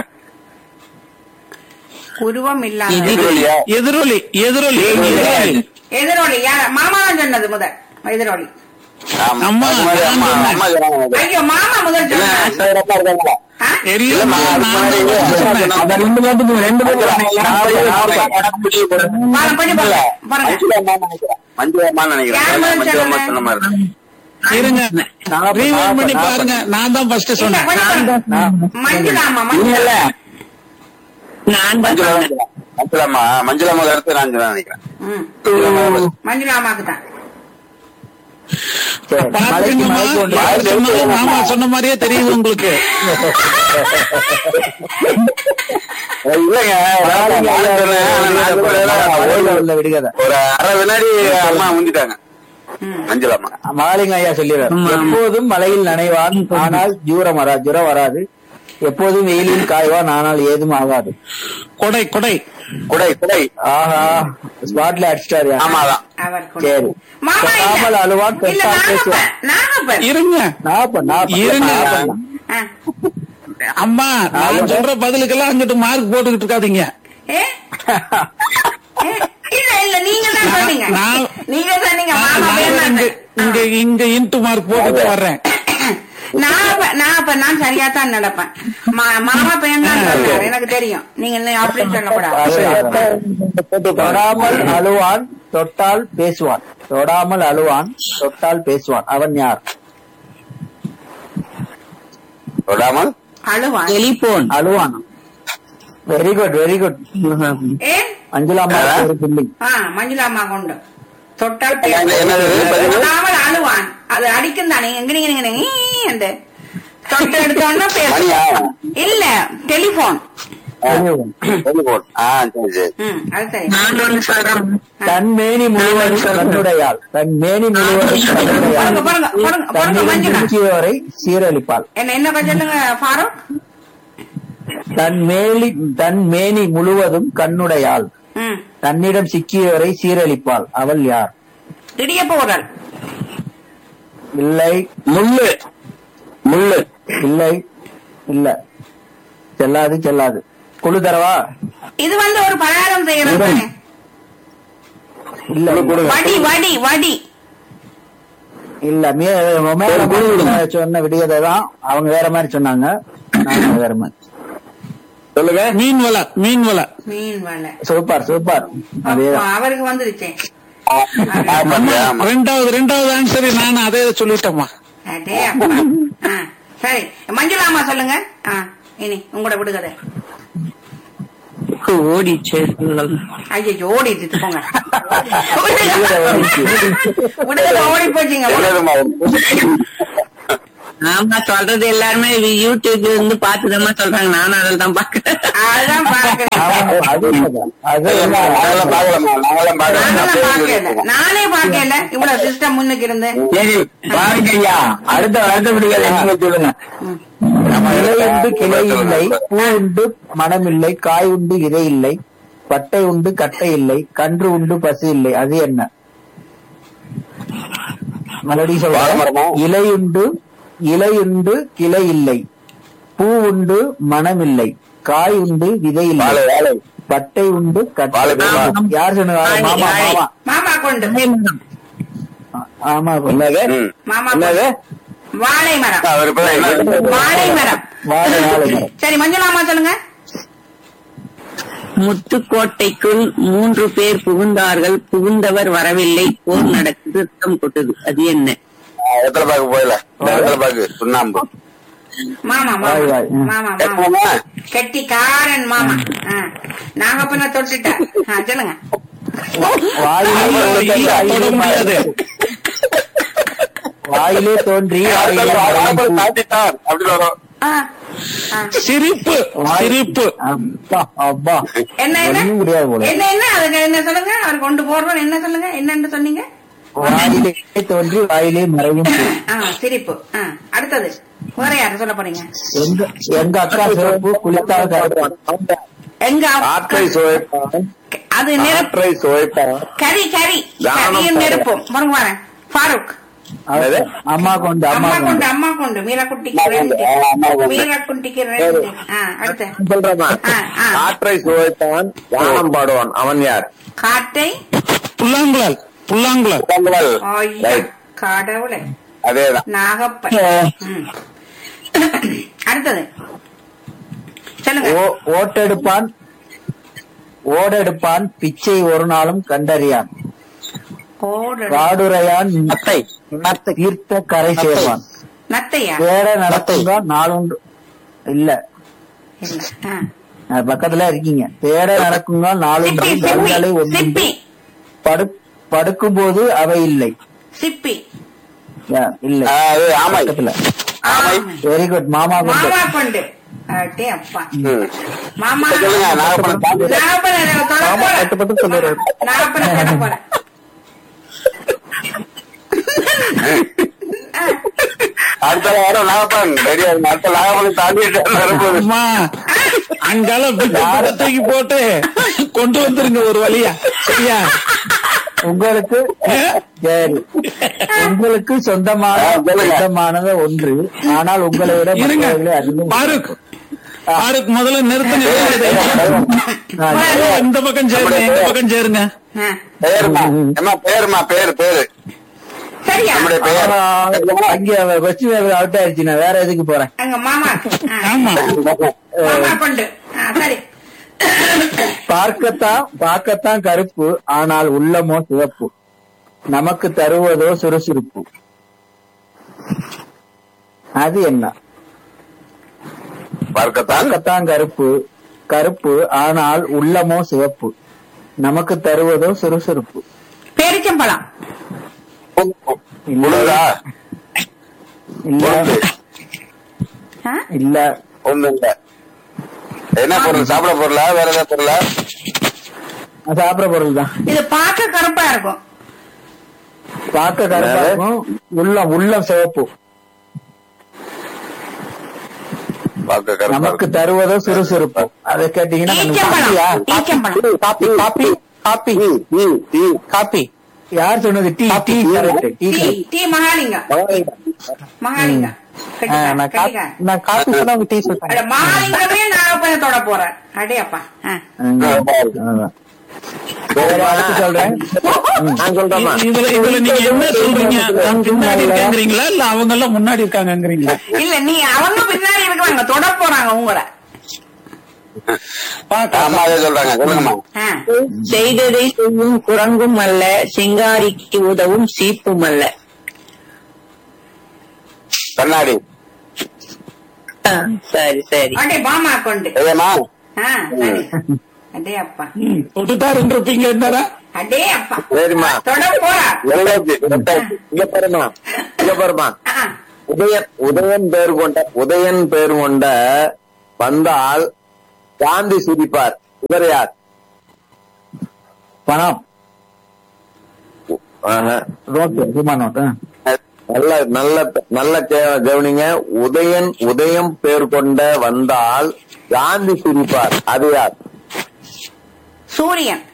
உருவம் இல்லாத எதிரொலியா? எதிரொலி எதிரொலி எதிரொலி எதிரொலி யார மாமா தான் சொன்னது முதல் எதிரொலி ஆமா. அம்மா, அது மாதிரி அம்மா நான் அம்மா சொல்றாங்க ஐயோ மாமா முதல் இல்ல, சொன்னார் சிறப்பா இருக்காங்களா? ஆ? தெரியலம்மா இல்லம்மா, நான் அதுக்கு தான் முன்னாடி சொன்னேன். அந்த ரெண்டு பேத்துக்கும் ரெண்டு பேரும் எனக்கு முடிவு போடுங்க. பாருங்க, கொஞ்சம் பாருங்க. பாருங்க மஞ்சுளா அம்மான்னு நினைக்கிறேன். மஞ்சுளா அம்மான்னு நினைக்கிறேன். யார் முதல் மஞ்சுளா அம்மா சொன்னாங்க? சொன்ன மாதிரி தான். இருங்க நாகப்பன், ரீவைண்ட் பண்ணி நாகப்பன். பாருங்க நான் தான் ஃபர்ஸ்ட் இல்ல, சொன்னேன் கொஞ்சம் பாருங்க. மஞ்சுளாமா இல்ல மஞ்சுளா நான் தான் மஞ்சுளா சொன்னேன். மஞ்சுளா அம்மா மஞ்சுளா அம்மா அடுத்து நான் சொன்னேன் நினைக்கிறேன் ம். மஞ்சுளாமாக்கு தான் சரி, மலைக்கு பாத்துக்கங்கம்மா மலைக்கு ஒன்று. யார் சொன்னதும் மாமா சொன்ன மாதிரியே தெரியுது உங்களுக்கு இல்லைங்க நான் சொன்னேன். ஆனா நான் சொன்னதுல மலையில உள்ள விடுகதை ஒரு அரை வினாடி அம்மா முந்திட்டாங்க மஞ்சுளா அம்மா மாலிங்க ஐயா சொல்லிடுறார் எப்போதும் மலையில் நனைவான் ஆனால் ஜூரம் வராது ஜுரம் வராது எப்போதும் வெயிலில் காய்வான் ஆனால் ஏதும் ஆகாது கொடை கொடை குடை குடை ஆஹா ஸ்பாட்ல அடிச்சிட்டாரு ஆமாதான் அவர் கூட. சரி மாமா இல்ல. சொல்லாமல் அழுவான் இல்ல பெற்றால் நாகப்பன் பேசுவான் நாகப்பன் இருங்க நாப்பன் நாப்பன் இருங்க. நாப்பன். ஆ. அம்மா நான் சொல்ற பதிலுக்கெல்லாம் அங்கிட்டு மார்க் போட்டுக்கிட்டு இருக்காதீங்க ஏ? ஏ? இல்ல இல்ல நீங்க தான் சொன்னீங்க நான்- நீங்க சொன்னீங்க நான் மாமா நான் பேர் இங்க இங்க இங்க இன்ட்டு மார்க் போட்டுட்டு வர்றேன் நான் அப்ப- நான் அப்ப நான் சரியா தான் நடப்பேன் மா- மாமா பையன் தான் சொன்னாரு எனக்கு தெரியும் நீங்க இன்னும் அப்படி சொல்லக்கூடாது தொடாமல் அழுவான் தொட்டால் பேசுவான் தொடாமல் அழுவான் தொட்டால் பேசுவான் அவன் யார் தொடாமல் அழுவான் டெலிபோன் அழுவான் வெரி குட் வெரி குட் ஏ அஞ்சலாமா ஒரு பில்லிங் ஆ மஞ்சுளாமா கொண்டு தொட்டால் என்ன- என்னது இது? பதில்? தொடாமல் அழுவான் அது அடிக்கும் தானே எங்க நீங்க நீங்க நீங்க ஈ அந்த தொட்டு எடுத்தோன்னா மணியா பேசும் இல்ல டெலிபோன் டெலிபோன் ஆ சரி சரி ம் அது சரி நான் ஒன்று சொல்றேன் தன் மேனி முழுவதும் கண்ணுடையாள் தன் மேனி முழுவதும் கண்ணுடையாள் பாருங்க, பாருங்க, பாருங்க, பாருங்க, தன்னிடம் மஞ்சுளா. திருச்சியவரை சீரழிப்பாள் என்ன என்ன சொல்லுங்க ஃபாரூக் தன் மேலி தன் மேனி முழுவதும் கண்ணுடையாள் ம் தன்னிடம் சிக்கியவரை சீரழிப்பாள் அவள் யார் இடியப்ப உரல் இல்லை முள்ளு முள்ளு இல்லை இல்ல செல்லாது செல்லாது குழு தரவா இது வந்து ஒரு பலகாரம் செய்யறது தானே இல்ல வடி வடி வடி இல்ல மே- மேல மாதிரி சொன்ன விடியதை தான் அவங்க வேற மாதிரி சொன்னாங்க நாங்க வேற மாதிரி சொல்லுங்க மீன் வலை மீன் வலை மீன் வலை சூப்பர் சூப்பர் அதேதான் அவருக்கு வந்துருச்சு ஆமா ஆமா ரெண்டாவது ரெண்டாவது ஆன்சர் நான் அதே சொல்லிட்டேம்மா அடே அப்பா. ஆ, சரி மஞ்சுளாமா சொல்லுங்க ஆ, இனி உங்களோட விடுகதை ஓடிச்சு ஐயோ ஓடிட்டு போங்க விடுதலை ஓடி போச்சுங்க என்னதுமா ஆமா சொல்றது எல்லாருமே யூடியூப்ல இருந்து பாத்துதாம்மா சொல்றாங்க நானும் அதில் தான் பாக்குறேன் அதுதான் பாக்குறேன் அது உண்மைதான். அது உண்மைதான். நாங்களாம் பாக்கலாமா நாங்களாம் நானும் பாக்கல பாக்கலாம் நானே பாக்கல இவ்வளவு சிஸ்டம் முன்னுக்கு இருந்து சரி பாருங்க ஐயா அடுத்த அடுத்தபடிகள் நீங்க சொல்லுங்க இலை உண்டு கிளை இல்லை பூ உண்டு மனம் இல்லை காய் உண்டு இதை இல்லை பட்டை உண்டு கட்டை இல்லை கன்று உண்டு பசு இல்லை அது என்ன மறுபடியும் சொல்றேன் வாழைமரமா? இலை உண்டு இலை உண்டு கிளை இல்லை பூ உண்டு மனம் இல்லை காய் உண்டு விதை இல்லை வாழை வாழை பட்டை உண்டு கட்டை வாழை இல்லை. மரம். யார் சொன்னது வாழை, மாமா வாழை. மாமா மாமா கொண்டு ஆமா என்னது ம். மாமா என்னது கொண்டு. வாழை மரம் அவர் இப்ப என்ன வாழை மரம் வாழை வாழை மரம் சரி மஞ்சள் மாமா சொல்லுங்க முத்துக்கோட்டைக்குள் மூன்று பேர் புகுந்தார்கள் புகுந்தவர் வரவில்லை போர் நடக்குது ரத்தம் கொட்டது அது என்ன எத்தனை பாக்கு போயில எத்தனை பாக்கு சுண்ணாம்பு மாமா மாமா வாய், வாய். ம். மாமா மாமா எப்பமா கெட்டிக்காரன் மாமா ஆ. நாகப்பண்ண தொட்டுட்டேன் ஆ, சொல்லுங்க வாயிலே இல்ல, தொட முடியாது வாயிலே தோன்றி வாயிலே மறையும். காட்டிட்டார் அப்படி வரும் ஆ. ஆ. சிரிப்பு சிரிப்பு அப்பா, அப்பா என்ன என்ன ஒண்ணும் முடியாது போல என்ன என்ன அதுக்கு என்ன சொல்லுங்க அவர் கொண்டு போடுறோம் என்ன சொல்லுங்க என்னன்னு சொன்னீங்க வாயிலே தோன்றி வாயிலே மறையும் பூ. ஆ சிரிப்பு ஆ அடுத்தது வேற யாரு சொல்ல போறீங்க எங்க எங்க அக்கா சிறப்பு குளித்தால் கருப்பு. எங்க ஆற்றை சுவைப்பான் அது நெருப்பு ஆற்றை சுவைப்பான் கறி கரி கரியும் நெருப்பும் பாருங்க வரேன் ஃபாரூக் அது அம்மா கொண்டு அம்மா அம்மா கொண்டு கொண்டு அம்மா கொண்டு மீராக்குட்டிக்கு ரெண்டு மீராக்குட்டிக்கு ரெண்டு ஆ அடுத்து சொல்றமா ஆ, ஆ. ஆற்றை சுவைப்பான் வானம் பாடுவான் அவன் யார் காட்டை புல்லாங்குழல் புல்லாங்குழல் பொங்கல் ஐயா Right. கடவுளே அதேதான் நாகப்பன் ம். அடுத்தது சொல்லுங்க ஓ- ஓட்டெடுப்பான் ஓடெடுப்பான் பிச்சை ஒரு நாளும் கண்டறியான் ஓடு காடுரையான் நத்தை நத்தை தீர்த்த கரை சேர்வான் நத்தையா வேற நடத்துங்க நாளுண்டு இல்ல இல்ல ஆ. அது பக்கத்துல இருக்கீங்க தேட நடக்குங்க நாளுண்டு சிப்பி கண்களை சிப்பி ஒன்று சிப்பி படு படுக்கும் போது அவை இல்லை சிப்பி யா, இல்லை ஆ, அது ஆமை பக்கத்துல ஆமை. வெரி குட் மாமா கொண்டு மாமா கொண்டு அடே அப்பா ம். மாமா இப்ப சொல்லுங்க நாகப்பழம் தாண்டி நாகப்பழம் நான் தொட மாமா போறேன். பட்டு பட்டு சொல்லுறாரு நாகப்பழம் தொட போறேன். அடுத்த வாரம் நாகப்பன் ரெடியா இருக்கு. அடுத்த நாகப்பழம் தாண்டிட்டு வரும்போது அம்மா அங்கால பிச்சை தூக்கி போட்டு கொண்டு வந்துருங்க ஒரு வழியா சரியா உங்களுக்கு சரி உங்களுக்கு சொந்தமான ஆ, சொல்லுங்க. சொந்தமானது ஒன்று ஆனால் உங்களை விட இருங்க மற்றவர்களே அதிகம் பாருக் பாருக் முதல்ல நிறுத்துங்க ஆ, இந்த பக்கம் சேருங்க இந்த பக்கம் சேருங்க ஆ. பேருமா ஏமா பேருமா பேரு பேரு சரியா நம்முடைய பெயர் ஆ, அங்க கொஸ்டின் அவுட் ஆயிடுச்சு நான் வேற எதுக்கு போறேன் அங்க மாமா ஆ. ஆமா மாமா கொண்டு ஆ, சரி பார்க்கத்தான் பார்க்கத்தான் கருப்பு ஆனால் உள்ளமோ சிவப்பு நமக்கு தருவதோ சுறுசுறுப்பு அது என்ன பார்க்கத்தான் பார்க்கத்தான் கருப்பு கருப்பு ஆனால் உள்ளமோ சிவப்பு நமக்கு தருவதோ சுறுசுறுப்பு பேரிச்சம்பழம் முழுதா இல்ல ஆ? இல்ல ஒண்ணு இல்ல என்ன பொருள் சாப்பிட பொருளா வேற ஏதாவது பொருளா சாப்பிட பொருள் தான் இது பார்க்க கருப்பா இருக்கும் பார்க்க கருப்பா இருக்கும் உள்ளம் உள்ளம் சிவப்பு பார்க்க கருப்பா நமக்கு தருவதோ சுறுசுறுப்பு அதை கேட்டீங்கன்னா ஈச்சம்பழம் ஈச்சம்பழம் காப்பி காப்பி காப்பி காப்பி யார் சொன்னது tea tea correct tea tea tea Mahalingam Mahalingam கெட்டிக்காரன், கெட்டிக்காரன். நான் காப்பி சொன்னா அவங்க டீ அட, மகாலிங்கமே நாகப்பழத்தோட போறேன் அடே அப்பா ஆ. சொல்றேன் நான் சொல்றேன் இதுல இதுல நீங்க என்ன சொல்றீங்க பின்னாடி இருக்காங்கிறீங்களா இல்ல அவங்க எல்லாம் முன்னாடி இருக்காங்கங்கிறீங்களா இல்ல நீ அவங்க பின்னாடி இருக்கிறாங்க தொட போறாங்க உங்களை அம்மா அதே சொல்றாங்க சொல்லுங்கம்மா ஆ. செய்ததை செய்யும் குரங்கும் அல்ல சிங்காரிக்கு உதவும் சீப்பும் அல்ல கண்ணாடி ஆ, சரி சரி அடே பாமா கொண்டு ஏமா ஆ, சரி. அடே அப்பா தொட்டுட்டாருன்னு இருப்பீங்க என்னடா அடே அப்பா சரிம்மா தொட போறா எவ்வளவு இங்க பாருமா இங்க பாருமா ஆ, உதயன் உதயன் பேர் கொண்ட உதயன் பேர் கொண்ட வந்தால் காந்தி சிரிப்பார் இவர் யார் பணம் ஆஹா. நோட்டு ரூபா நோட்டு நல்ல நல்ல நல்ல கே- கவனிங்க உதயன் உதயம் பேர் கொண்ட வந்தால் காந்தி சிரிப்பார் அது யார் சூரியன்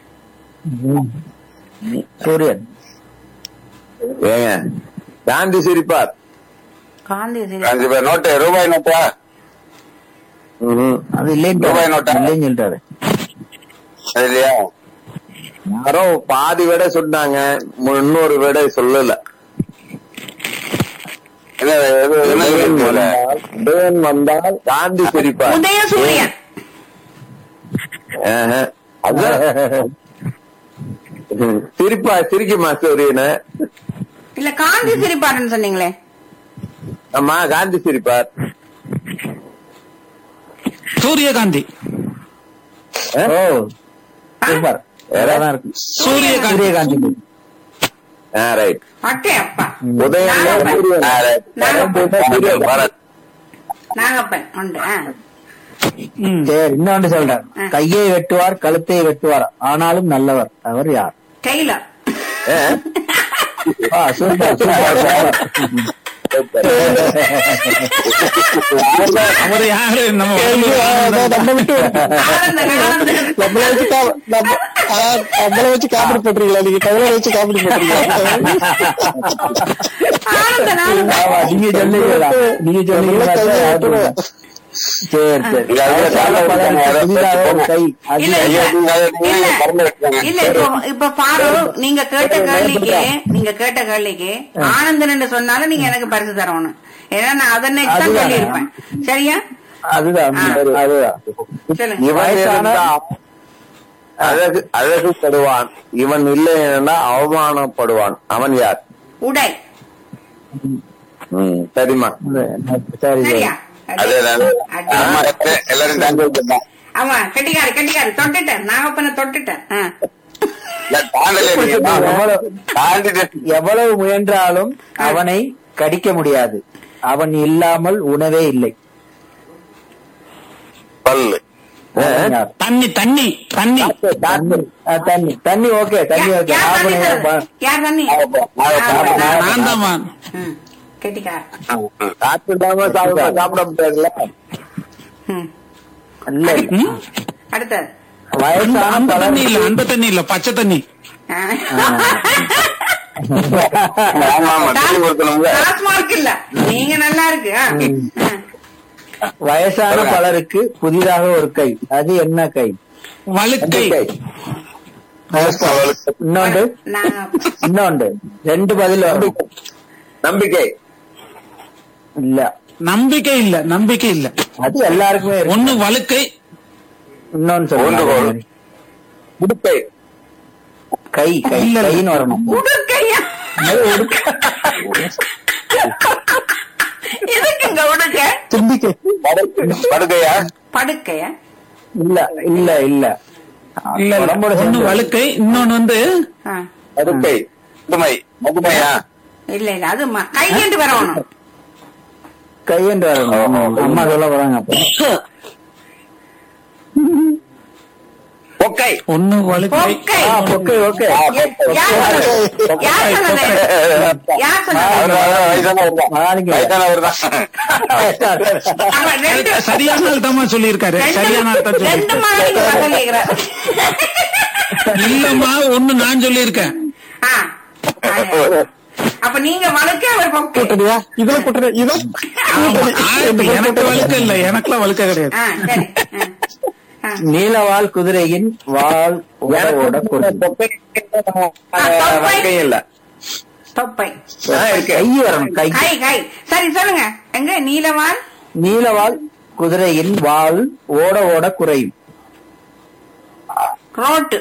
சூரியன் ஏங்க காந்தி சிரிப்பார் காந்தி சிரி- அஞ்சு பேர் நோட்டு ரூபாய் நோட்டா ம்ஹும். அது இல்லைன்னு ரூபாய் நோட்டா? இல்லைன்னு சொல்லிட்டாரு அது இல்லையா யாரோ பாதி விட சொன்னாங்க மு- இன்னொரு விட சொல்லல என்ன, எது- என்ன சொல்ல? உதயன் வந்தால் காந்தி சிரிப்பார் உதய சூரியன் ஆஹா. அதான். சிரிப்பா சிரிக்குமா சூரியனு இல்ல காந்தி சிரிப்பாருன்னு சொன்னீங்களே ஆமா காந்தி சிரிப்பார் சூரியகாந்தி ஓ சூப்பர் வேறதான் இருக்கு சூரியகாந்தி சூரியகாந்தி ரைட் அட்டே அப்பா உதயம் சூரியன் ஆ, right. சூரியன் பரத். நாகப்பன் உண்டு ஆ. ம். சரி இன்னொன்று சொல்றேன் ஆ. கையை வெட்டுவார் கழுத்தை வெட்டுவார் ஆனாலும் நல்லவர் அவர் யார் டெய்லர் ஆ, ஆ, சூப்பர் சூப்பர் சூப்பர். அவர் யாரு நம்ம ஆனந்த ஆனந்த நம்மள வச்சு கா- நம்ம- ஆ, நம்மள வச்சு காமெடி பண்றீங்களா நீங்க தமிழ வச்சு காமெடி பண்றீங்களா ஆனந்த ஆனந்த ஆமா, நீங்க சொன்னீங்களா நீங்க சொன்னீங்களா சரி சரி இங்க அதுல சாலை பலருக்கு புதிதாக ஒரு கை அது இல்ல இல்ல ஐயா, நீங்க அதை நீங்க இல்ல மறந்து வச்சுக்கோங்க. இல்ல இப்போ இப்ப பாரு நீங்க கேட்ட கேள்விக்கு நீங்க கேட்ட கேள்விக்கு ஆனந்தன் என்று சொன்னாலும் நீங்க எனக்கு பரிசு தரணும் ஏன்னா நான் அதை next தான் அதுதான். சொல்லியிருப்பேன் சரியா அதுதான் அதுதான் சொல்லுங்க இவன் வயசான- இருந்தா அழகு அழகுப்படுவான் இவன் இல்லை என்றால் அவமானப்படுவான் அவன் யார் உடை ம், சரிம்மா சரி சரி சரியா அதேதான் அடி. ஆமா, எல்லாரும் டான்ஸ் வச்சிருந்தோம் ஆமா கட்டிக்காரு கட்டிக்காரு தொட்டுட்டேன் நாகப்பனை தொட்டுட்டேன் ஆ. தாண்டலே நீங்க எவ்வளவு- தாண்டிட்டு எவ்வளவு முயன்றாலும் அவனை கடிக்க முடியாது அவன் இல்லாமல் உணவே இல்லை பல்லு அவன் யார்? தண்ணி தண்ணி தண்ணி தண்ணி ஆ, தண்ணி தண்ணி ஓகே தண்ணி யா- ஓகே யார் தண்ணி ஆபரணம் தருது? யார் தண்ணி நாகப்பன். நான் தான்மா ம், கெட்டிக்கார் காற்று இல்லாம சாப்பிட சாப்பிட முடியாதுல்ல ம். இல்ல இல்ல ம்? அடுத்தது வயசான அந்த தண்ணி இல்ல பலருக்கு அந்த தண்ணி இல்ல பச்சை தண்ணி ஆ. ஆமா ஆமா தண்ணி கொடுக்கணும்ல டாஸ்மார்க் இல்ல நீங்க நல்லா இருக்கு ஆ. ஆ. வயசான பலருக்கு புதிதாக ஒரு கை அது என்ன கை வழுக்கை கை இன்னொன்று நாங்க இன்னொன்று ரெண்டு பதில் வரும் நம்பிக்கை இல்ல நம்பிக்கை இல்ல நம்பிக்கை இல்ல அது எல்லாருக்குமே இருக்கு. ஒண்ணு வழுக்கை இன்னொன்னு ஊன்றுகோல். சொல்லுங்க உடுப்பை கை கை இல்ல, இல்ல. கைன்னு வரணும் உடுக்கையா எதுக்குங்க உடுக்க தும்பிக்கை படுக்கை- படுக்கையா படுக்கையா இல்ல இல்ல இல்ல இல்ல இல்ல. உடம்போட ஒண்ணு சேர்ந்து வழுக்கை இன்னொன்னு வந்து ஆ. படுக்கை முதுமை முதுமையா இல்ல இல்ல அது ம- கையேண்டு வரணும் கையென்று வரணும் அம்மா சொல்ல போறாங்க அப்ப பொக்கை ஒண்ணு வழுக்கை பொக்கை ஆ, ஓகே ஓகே யார் சொன்னது? யார் சொன்னது யார் சொன்னது அவர் அவர் வயசானவர் தான். மகாலிங்க. வயசானவர் தான் ஆமா, ரெண்டு சரியான ஆள் தான் சொல்லியிருக்காரு சரியான ஆள் தான் ரெண்டு சொல்லியிருக்காரு மாதத்துக்கு பதில் கேக்குறாரு. இல்லம்மா ஒண்ணு நான் சொல்லியிருக்கேன் ஆ, ஆ. அப்ப நீங்க வழக்கு அவர் பொக்கை கூட்டணியா இதுல கூட்டணி இது ஆ, இப்ப எனக்கு வழுக்க இல்ல எனக்குலாம் வழுக்க கிடையாது ஆ, சரி ஆ. ஆ. நீலவால் குதிரையின் வால் ஓட ஓட குறை பொக்கை வழக்கை இல்ல தொப்பை ஆ, இருக்கு கை வரணும் கை கை கை சரி சொல்லுங்க எங்க நீலவான் நீலவால் குதிரையின் வால் ஓட ஓட குறையும் ரோட்டு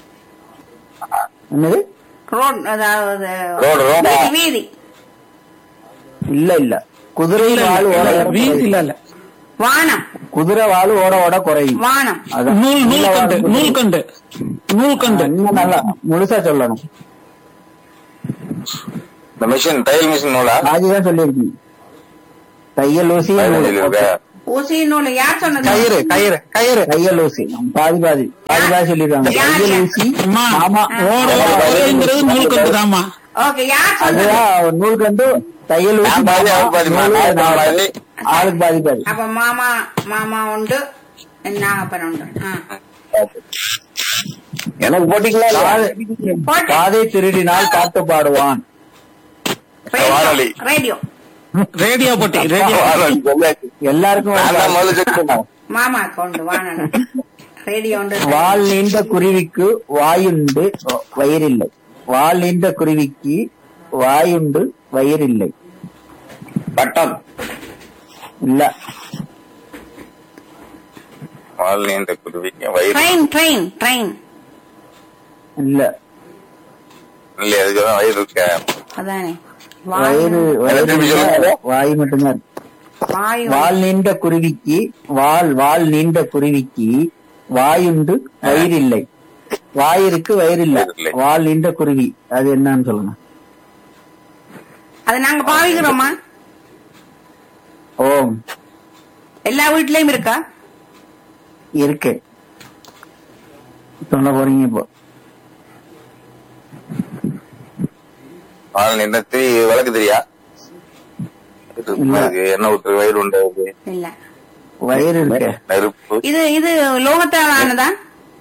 என்னது ரோட் அதாவது ரோடு, ரோடா? வீதி, வீதி இல்ல இல்ல குதிரை இல்ல, வால் ஓட இல்ல, ஓட வீதி குறையும். இல்ல இல்ல வானம் குதிரை வாழு ஓட ஓட குறையும் வானம் அதான். நூல் நீல நூல் வாழு கண்டு நூல் கண்டு நூல் கண்டு இன்னும் நல்லா முழுசா சொல்லணும் இந்த மிஷின் தையல் மிஷின் நூலா பாதிதான் சொல்லியிருக்கீங்க தையல் ஊசி நூல். இருக்கா ஊசி நூல் யார் சொன்னது கயிறு கயிறு கயிறு தையல் ஊசி பாதி பாதி பாதி பாதி சொல்லிருக்காங்க யார் தையல் யார்? ஊசி அம்மா ஆமா ஓட ஓட குறைங்கிறது நூல் கண்டு தாம்மா ஓகே யார் சொன்னது அதுதான் நூல் கண்டு தையல் ஊசி நான் பாதி, அவர் பாதி, நூலு, நான் நான் பாதி. ஆளுக்கு பாதி பாதி அப்ப மாமா மாமா உண்டு நாகப்பன் உண்டு ஆ. எனக்கு போட்டிங்களா போட்டு. பாதை திருடினால் பாட்டு பாடுவான் ரேடியோ. வானொலி. ரேடியோ ரேடியோ போட்டி ரேடியோ எல்லாருக்கும் நான் தான் ஒரு முதல்ல செக் பண்ணேன் மாமா கொண்டு வானல ரேடியோ உண்டு வால் நீண்ட குருவிக்கு வாயுண்டு வயிறில்லை வால் நீண்ட குருவிக்கு வாயுண்டு வயிறில்லை பட்டம் இல்ல வால் நீண்ட குருவிக்கு வயிறு ட்ரெயின் ட்ரெயின் ட்ரெயின் இல்ல இல்ல அதுக்குதான் வயிறு இருக்க அதானே வயிறு வயிறு திருப்பி இல்ல, சொல்லுங்க. வாய் மட்டும்தான் இருக்கு. வாயு வால் நீண்ட குருவிக்கு வால் வால் நீண்ட குருவிக்கு வாயுண்டு வயிறில்லை வாயிருக்கு வயிறில்லை வயிறில்லை. வால் நீண்ட குருவி அது என்னன்னு சொல்லுங்க அது நாங்க பாவிக்கிறோமா ஓம் எல்லா வீட்லயும் இருக்கா இருக்கு சொல்ல போறீங்க இப்போ வால் நீண்ட தீ விளக்கு தெரியா இல்ல. அதுக்கு என்ன விட்டு வயிறு உண்டு அதுக்கு. இல்ல வயிறு இருக்கு நெருப்பு இது இது லோகத்தால் ஆனதா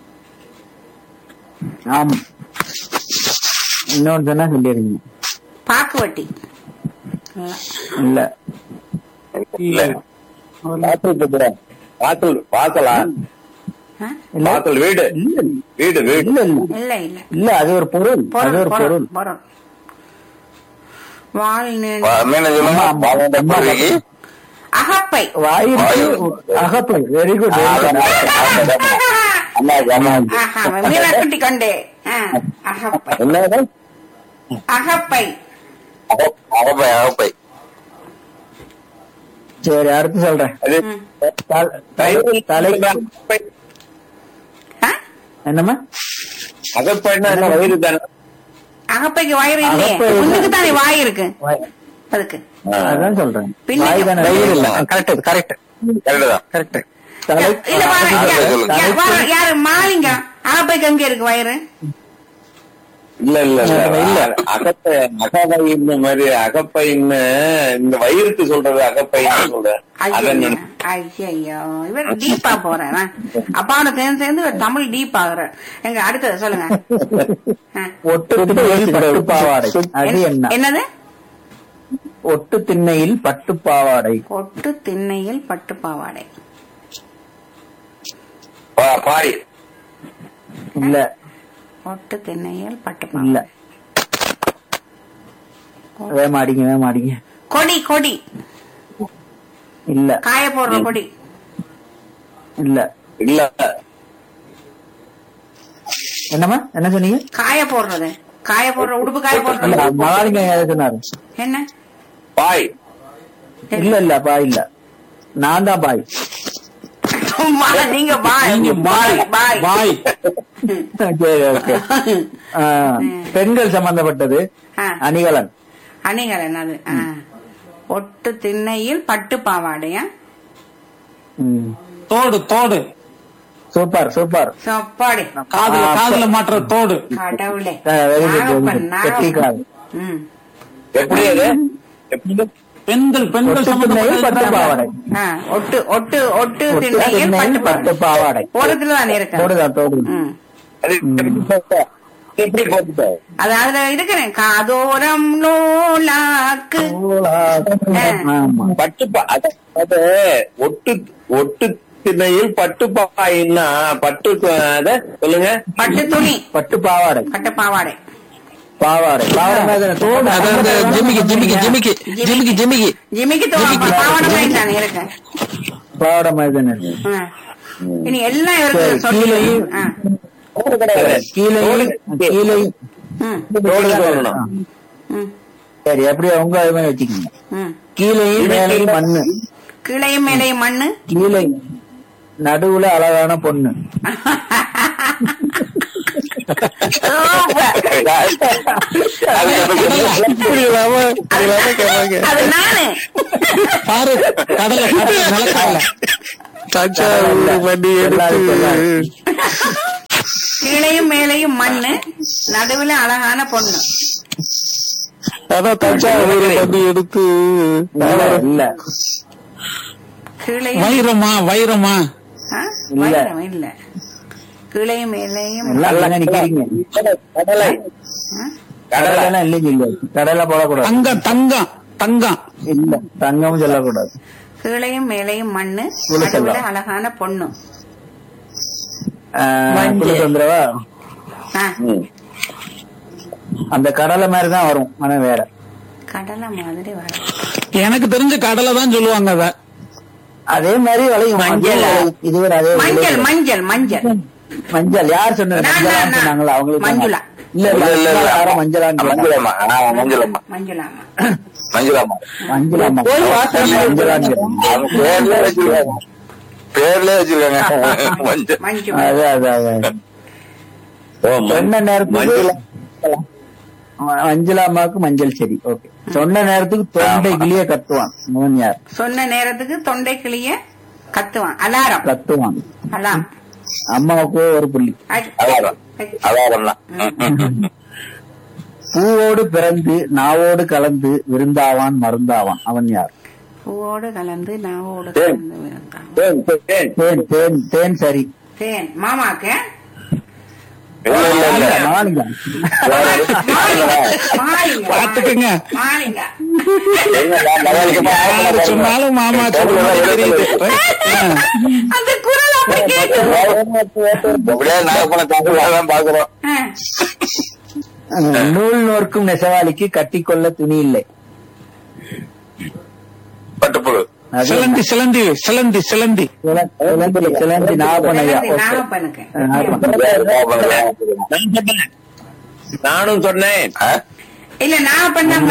ஆமா இன்னொன்னு சொன்னா சொல்லிருக்கீங்க பாக்கு வட்டி இல்ல இல்ல வாசல் கட்டுறேன். வாசல் வாசலா ஆ? இல்ல வாசல் வீடு இல்ல வீடு வீடு இல்ல இல்ல இல்ல இல்ல இல்ல அது ஒரு பொருள் அது பொருள் ஒரு பொருள் பொருள் பொருள் வால் நீண்ட வா- மீனை சொல்லுங்க ஆமா, ஆமா. வால் நீண்ட குருவிக்கு அகப்பை வாயிற்கு அகப்பை வெரி குட் அம்மா அம்மா ஆஹா மீனா குட்டி கொண்டே ஆ, அகப்பை என்ன அகப்பை அகப்பை அகப்பை சரி அடுத்து சொல்றேன் அது ம். தல- தலை- தலை ஆ? என்னம்மா அகப்பைன்னா என்ன வயிறு தானே அகப்பைக்கு வயிறு இல்லையே அகப்பை இல்ல. முன்னுக்கு தானே வாய் இருக்கு வாய். அதுக்கு அதான் சொல்றேன் பின்ன- வாய் தானே வயிறு வயிறு இல்ல இல்ல கரெக்ட் கரெக்ட் கரெக்ட் தான் கரெக்ட் தலை இல்ல பாரு ஆ, யா- சொல்லுங்க. யா- பாரு, யாரு மாலிங்க அகப்பைக்கு எங்க இருக்கு வயிறு இல்ல இல்ல இல்ல. இல்ல அகப்பை அகப்பைன்னு மாதிரி அகப்பைன்னு இந்த வயிறுக்கு சொல்றது அகப்பைன்னு சொல்றேன் அதான் ஐயோ நினைச்சு- ஐயோ இவர் டீப்பா போறேன் அப்பாவோட சேர்ந்து சேர்ந்து இவர் தமிழ் டீப் ஆகுற எங்க அடுத்தது சொல்லுங்க ஆ. ஒட்டு திண்ணையில் பட்டு பாவாடை அது என்ன என்னது ஒட்டு திண்ணையில் பட்டு பாவாடை ஒட்டு திண்ணையில் பட்டு பாவாடை பா- பாய் இல்ல ஒட்டு திண்ணையில் பட்டு இல்ல பாவாடை வேமா அடிங்க வேமா அடிங்க கொடி கொடி இல்ல காய போடுற கொடி இல்ல இல்ல என்னம்மா என்ன சொன்னீங்க காய போடுறது காய போடுற உடுப்பு காய இல்ல போடுறது மகாலிங்க எதை சொன்னாரு என்ன பாய் இல்ல இல்ல பாய் இல்ல நான் தான் பாய் சும்மா நீங்க பாய் நீங்க பாய் பாய் பாய் சரி ஓகே பெண்கள் சம்பந்தப்பட்டது ஆ. அணிகலன் அணிகள் என்னது ஆ. ஒட்டு திண்ணையில் பட்டு பாவாடையா ம். தோடு தோடு சூப்பர் சூப்பர் சப்பாடி காதுல காதுல மாட்டுற தோடு கடவுளே very good very Nagappan, good Nagappan. கெட்டிக்காரன் ம். எப்படி அது எப்படி பெண்கள் பெண்கள் ஒட்டு திண்ணையில் பட்டு பாவாடை சம்பந்தப்பட்ட ஆ, ஒட்டு ஒட்டு ஒட்டு ஒட்டு திண்ணையில் திண்ணையில் பட்டு பட்டு பாவாடை ஓரத்துல தான் இருக்கு தோடுதான் தோடு ம். அது எப்படி போட்ட? எப்படி போட்டுட்ட? அது அதுல இருக்கிறேன் காதோரம் நூலாக்கு ஆமா பட்டு பா- அது அது ஒட்டு ஒட்டு திண்ணையில் பட்டு பாயின்னா பட்டு அத சொல்லுங்க பட்டு துணி பட்டு பாவாடை பட்டு பாவாடை பாவாடை பாவாடை மாதிரி தானே தோடு அது அந்த ஜிமிக்கி ஜிமிக்கி ஜிமிக்கி ஜிமிக்கி ஜிமிக்கி ஜிமிக்கு தோணும் பாவாடை மாதிரி தானே இருக்கு பாவாடை மாதிரி தானே இருக்கு. ஆ. இனி எல்லாம் இவருக்கு சரி, சொல்லி கீழேயும் ஆ. கீழே கீழே ம், தோடு சொல்லணும் ம், சரி அப்படியே உங்க அது மாதிரி வச்சுக்கோங்க ம். கீழேயும் மேலேயும் மண்ணு கீழையும் மேலையும் மண்ணு கீழே நடுவுல அழகான பொண்ணு இப்படி இல்லாம இப்படி இல்லாம கேட்பாங்க அது நானு பாரு கடலை கடலை நிலக்கடலை தஞ்சாவூர் வண்டி எடுத்து கீழையும் மேலையும் மண்ணு நடுவுல அழகான பொண்ணு அதான் தஞ்சாவூர் வண்டி எடுத்து இல்ல கீழையும் வைரமா வைரமா ஆ? இல்ல. வைரம் இல்ல கீழையும் மேலையும் எல்லாம் அங்கதான் நிக்கிறீங்க கடலை ஆ? கடலை எல்லாம் இல்லைங்க இல்ல கடலை போடக்கூடாது தங்கம் தங்கம் தங்கம் இல்ல தங்கமும் சொல்லக்கூடாது கீழையும் மேலையும் மண்ணு குல நடுவுல செல்வம். அழகான பொண்ணு ஆஹ், குல தொந்தரவா ஆ, ம். அந்த கடலை மாதிரி தான் வரும் ஆனா வேற கடலை மாதிரி வர எனக்கு தெரிஞ்ச கடலை தான் சொல்லுவாங்க அத அதே மாதிரி வளையும் மஞ்சள். இது ஒரு அதே மஞ்சள் விளையும். மஞ்சள் மஞ்சள் மஞ்சள் யார் சொன்னது நான், மஞ்சளா நான், நான். சொன்னாங்களா அவங்களுக்கு மஞ்சுளா. இல்ல இல்ல இல்ல இல்ல யாரும் மஞ்சளான்னு கேட்டாங்க. மஞ்சளம்மா ஆ, மஞ்சளம்மா மஞ்சளாமா மஞ்சளம்மா மஞ்சளாமா மஞ்சளான்னு கேட்டாங்க. அவங்க பேர்ல வச்சிருக்காங்க பேர்ல வச்சிருக்காங்க மஞ்சள் மஞ்சு அது அது அது ஓ, மஞ்சள். சொன்ன நேரத்துக்கு மஞ்சள் மஞ்சள் அம்மாவுக்கு மஞ்சள் செடி ஓகே சொன்ன நேரத்துக்கு தொண்டை கிளிய கத்துவான் மோகன் யார் சொன்ன நேரத்துக்கு தொண்டை கிளிய கத்துவான் அலாரம் கத்துவான் அலாம் அம்மாவுக்கு ஒரு புள்ளி அலாரம் அலாரம் தான் பூவோடு பிறந்து நாவோடு கலந்து விருந்தாவான் மருந்தாவான் அவன் யார் பூவோடு கலந்து நாவோடு தேன். கலந்து விழுந்தான். தேன், தேன். தேன் தேன் தேன் சரி தேன் மாமாக்கு இல்ல, இல்ல, இல்ல. மாலிகா. மாலிங்க பாத்துக்கங்க மாலிங்க என்னடா, மகாலிங்கம்மா, யாரு சொன்னாலும் மாமா சொல்லுவாங்க தெரியுது ஆ. அந்த குரல் அப்படி கேட்குது அப்படியே நாகப்பழம் சாப்பிடலாம் பாக்குறோம் ஆ. நூல் நோர்க்கும் நெசவாளிக்கு கட்டிக்கொள்ள துணி இல்லை பட்டுப்புழு அது சிலந்தி சிலந்தி சிலந்தி சிலந்தி சில- சிலந்தி சிலந்தி நாகப்பனையா சிலந்தி நாகப்பனுக்கு நானும் சொன்னேன் ஆ? இல்ல நாகப்பன் தான்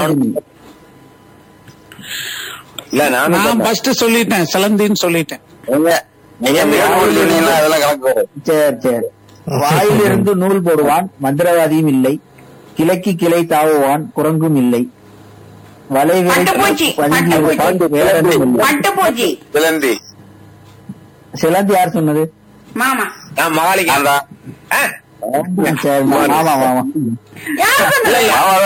இல்ல நானும் நான் சொன்னேன். ஃபர்ஸ்ட் சொல்லிட்டேன் சிலந்தின்னு சொல்லிட்டேன் நீங்க நீங்க நானும் சொன்னீங்கன்னா அதெல்லாம் கணக்கு வரும் சரி சரி வாயிலிருந்து நூல் போடுவான் மந்திரவாதியும் இல்லை கிளைக்கு கிளை தாவுவான் குரங்கும் இல்லை வலை பட்டுப்பூச்சி, பட்டுப்பூச்சி. வேறொன்றும் இல்லை. பட்டுப்பூச்சி சிலந்தி சிலந்தி யார் சொன்னது மாமா நான் மகாலிங்கம் தான் ஆ? சரி ஆமா ஆமா யார் சொன்னது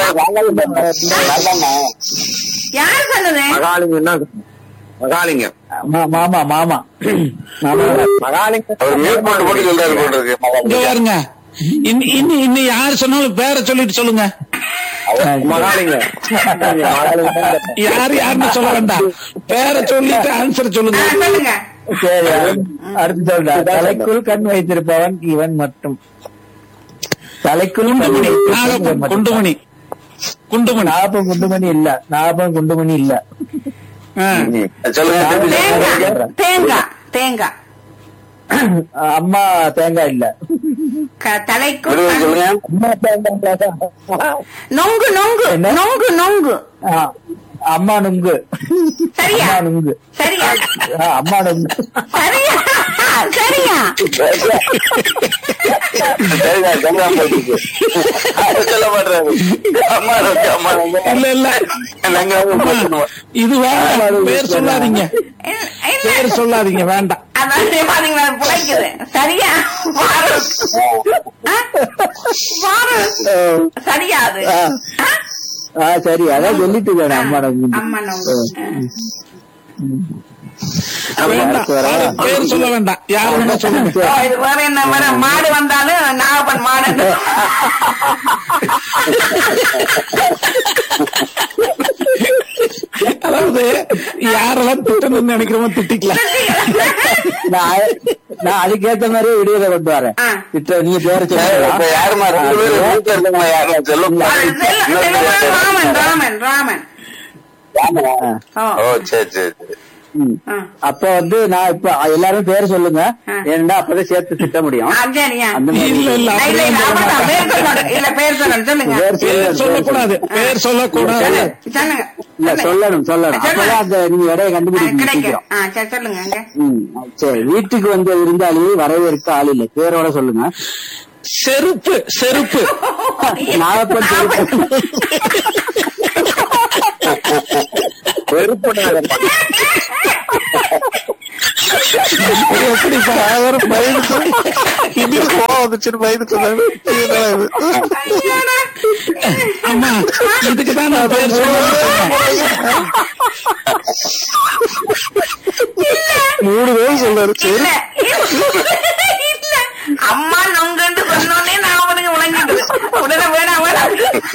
யார் சொன்னது மகாலிங்கம் தான் மகாலிங்கம் மா- மாமா மாமா மாமா மகாலிங்கம் அவர் மியூட் போட்டு போட்டு சொல்றாரு போட்டு இருக்கு இங்க மகாலிங்கம். பாருங்க இன்னி- இன்னி இன்னி யார் சொன்னாலும் பேரை சொல்லிட்டு சொல்லுங்க மகாலிங்கம் யார் யாருன்னு சொல்ல வேண்டாம் பேரை சொல்லிட்டு ஆன்சர் ஆ, சொல்லுங்க சொல்லுங்க சரி அடுத்து சொல்றா தலைக்குள் கண் வைத்திருப்பவன் இவன் மட்டும் தலைக்குள் கண் குண்டுமணி வைத்திருப்பவன் நாகப்பன் இவன் மட்டும். குண்டுமணி குண்டுமணி நாகப்பன் குண்டுமணி இல்ல நாகப்பன் குண்டுமணி இல்ல ஆ. சொல்லுங்க தேங்காய் தேங்காய் தேங்காய் அம்மா தேங்காய் இல்ல க- தலைக்கு சொல்லுங்க சொல்லுங்க அம்மா தேங்காய் நொங்கு நொங்கு என்ன? நொங்கு நொங்கு ஆ, அம்மா நுங்கு சரியா அம்மா நுங்கு சரியா ஆ, அம்மா நுங்கு சரியா சரியா சரிதான் சரிதான் போயிட்டு அது சொல்ல மாட்டாரு அம்மா இருக்கு, அம்மா இருக்கு. இல்ல இல்ல நாங்க வந்து போட்டுருவோம். இது வேண்டாம் பேர் சொல்லாதீங்க இல்ல, இல்ல. பேர் சொல்லாதீங்க வேண்டாம் அதான் பாத்தீங்களா புழைக்குது சரியா பாரு ஆ? பாரு சரியா அது ஆ. ஆ? ஆ சரி அதான் சொல்லிட்டு இருக்கேன் அம்மா நுங்கு அம்மா நொங்கு வேண்டாம் யாரு பேர் சொல்ல வேண்டாம் யாரு வேணா சொல்லுங்க ஓ, இது வேற என்ன வேற மாடு வந்தாலும் நாகப்பன் மாடு அதாவது யாரெல்லாம் திட்டணும்னு நினைக்கிறோமோ திட்டிக்கலாம் நான் அ- நான் அதுக்கேத்த மாதிரியே விடியதை கொண்டு வரேன் ஆ. திட்ட நீங்க பேர இப்ப யாருமா ரெண்டு பேரும் வீட்டுல இருக்கவங்க யாரும் செல்லும் அது செல்ல- செல்வமான் ராமன் ராமன் ராமன் ஓ ஓ சரி சரி சரி ம். ஆ. அப்ப வந்து நான் இப்ப எல்லாரும் பேர் சொல்லுங்க ஆ. ஏன்னா அப்பதான் சேர்த்து திட்ட முடியும் ஆ, சரியா அந்த மாதிரி இல்ல இல்ல இல்ல, அப்படியே இல்ல, அப்பதான் பேர் சொல்லணும். இல்ல பேர் சொல்லணும் சொல்லுங்க பேர் பேர் சொல்லக்கூடாது பேர் சொல்லக்கூடாது சொல்லுங்க இல்ல சொல்லணும் சொல்லணும் சொல்லுங்க. அப்பதான் அந்த நீங்க இடையை ஆ, கண்டுபிடிக்க கிடைக்கும் சீக்கிரம் ஆ சரி சொல்லுங்க அங்க ம், சரி வீட்டுக்கு வந்த விருந்தாளி வரவேற்க ஆள் இல்ல பேரோட சொல்லுங்க செருப்பு செருப்பு நாகப்பன் செருப்பு. வெறுப்புனாங்கப்பா. எப்படிப்பா அவர் பயந்துட்டு இது கோவம் வந்துச்சுன்னு பயந்துட்டு இருந்தாரு. இதுதான் இது. ஐயோடா. ஆமா இதுக்கு தான் நான் பேர் சொல்லுவேன் மூணு பேரும் சொல்றாரு இல்ல சரி இல்ல அம்மா நொங்கன்னு சொன்னோடனே நான் அவனுக்கு விளங்கிட்டு உடனே வேணாம் வேணாம்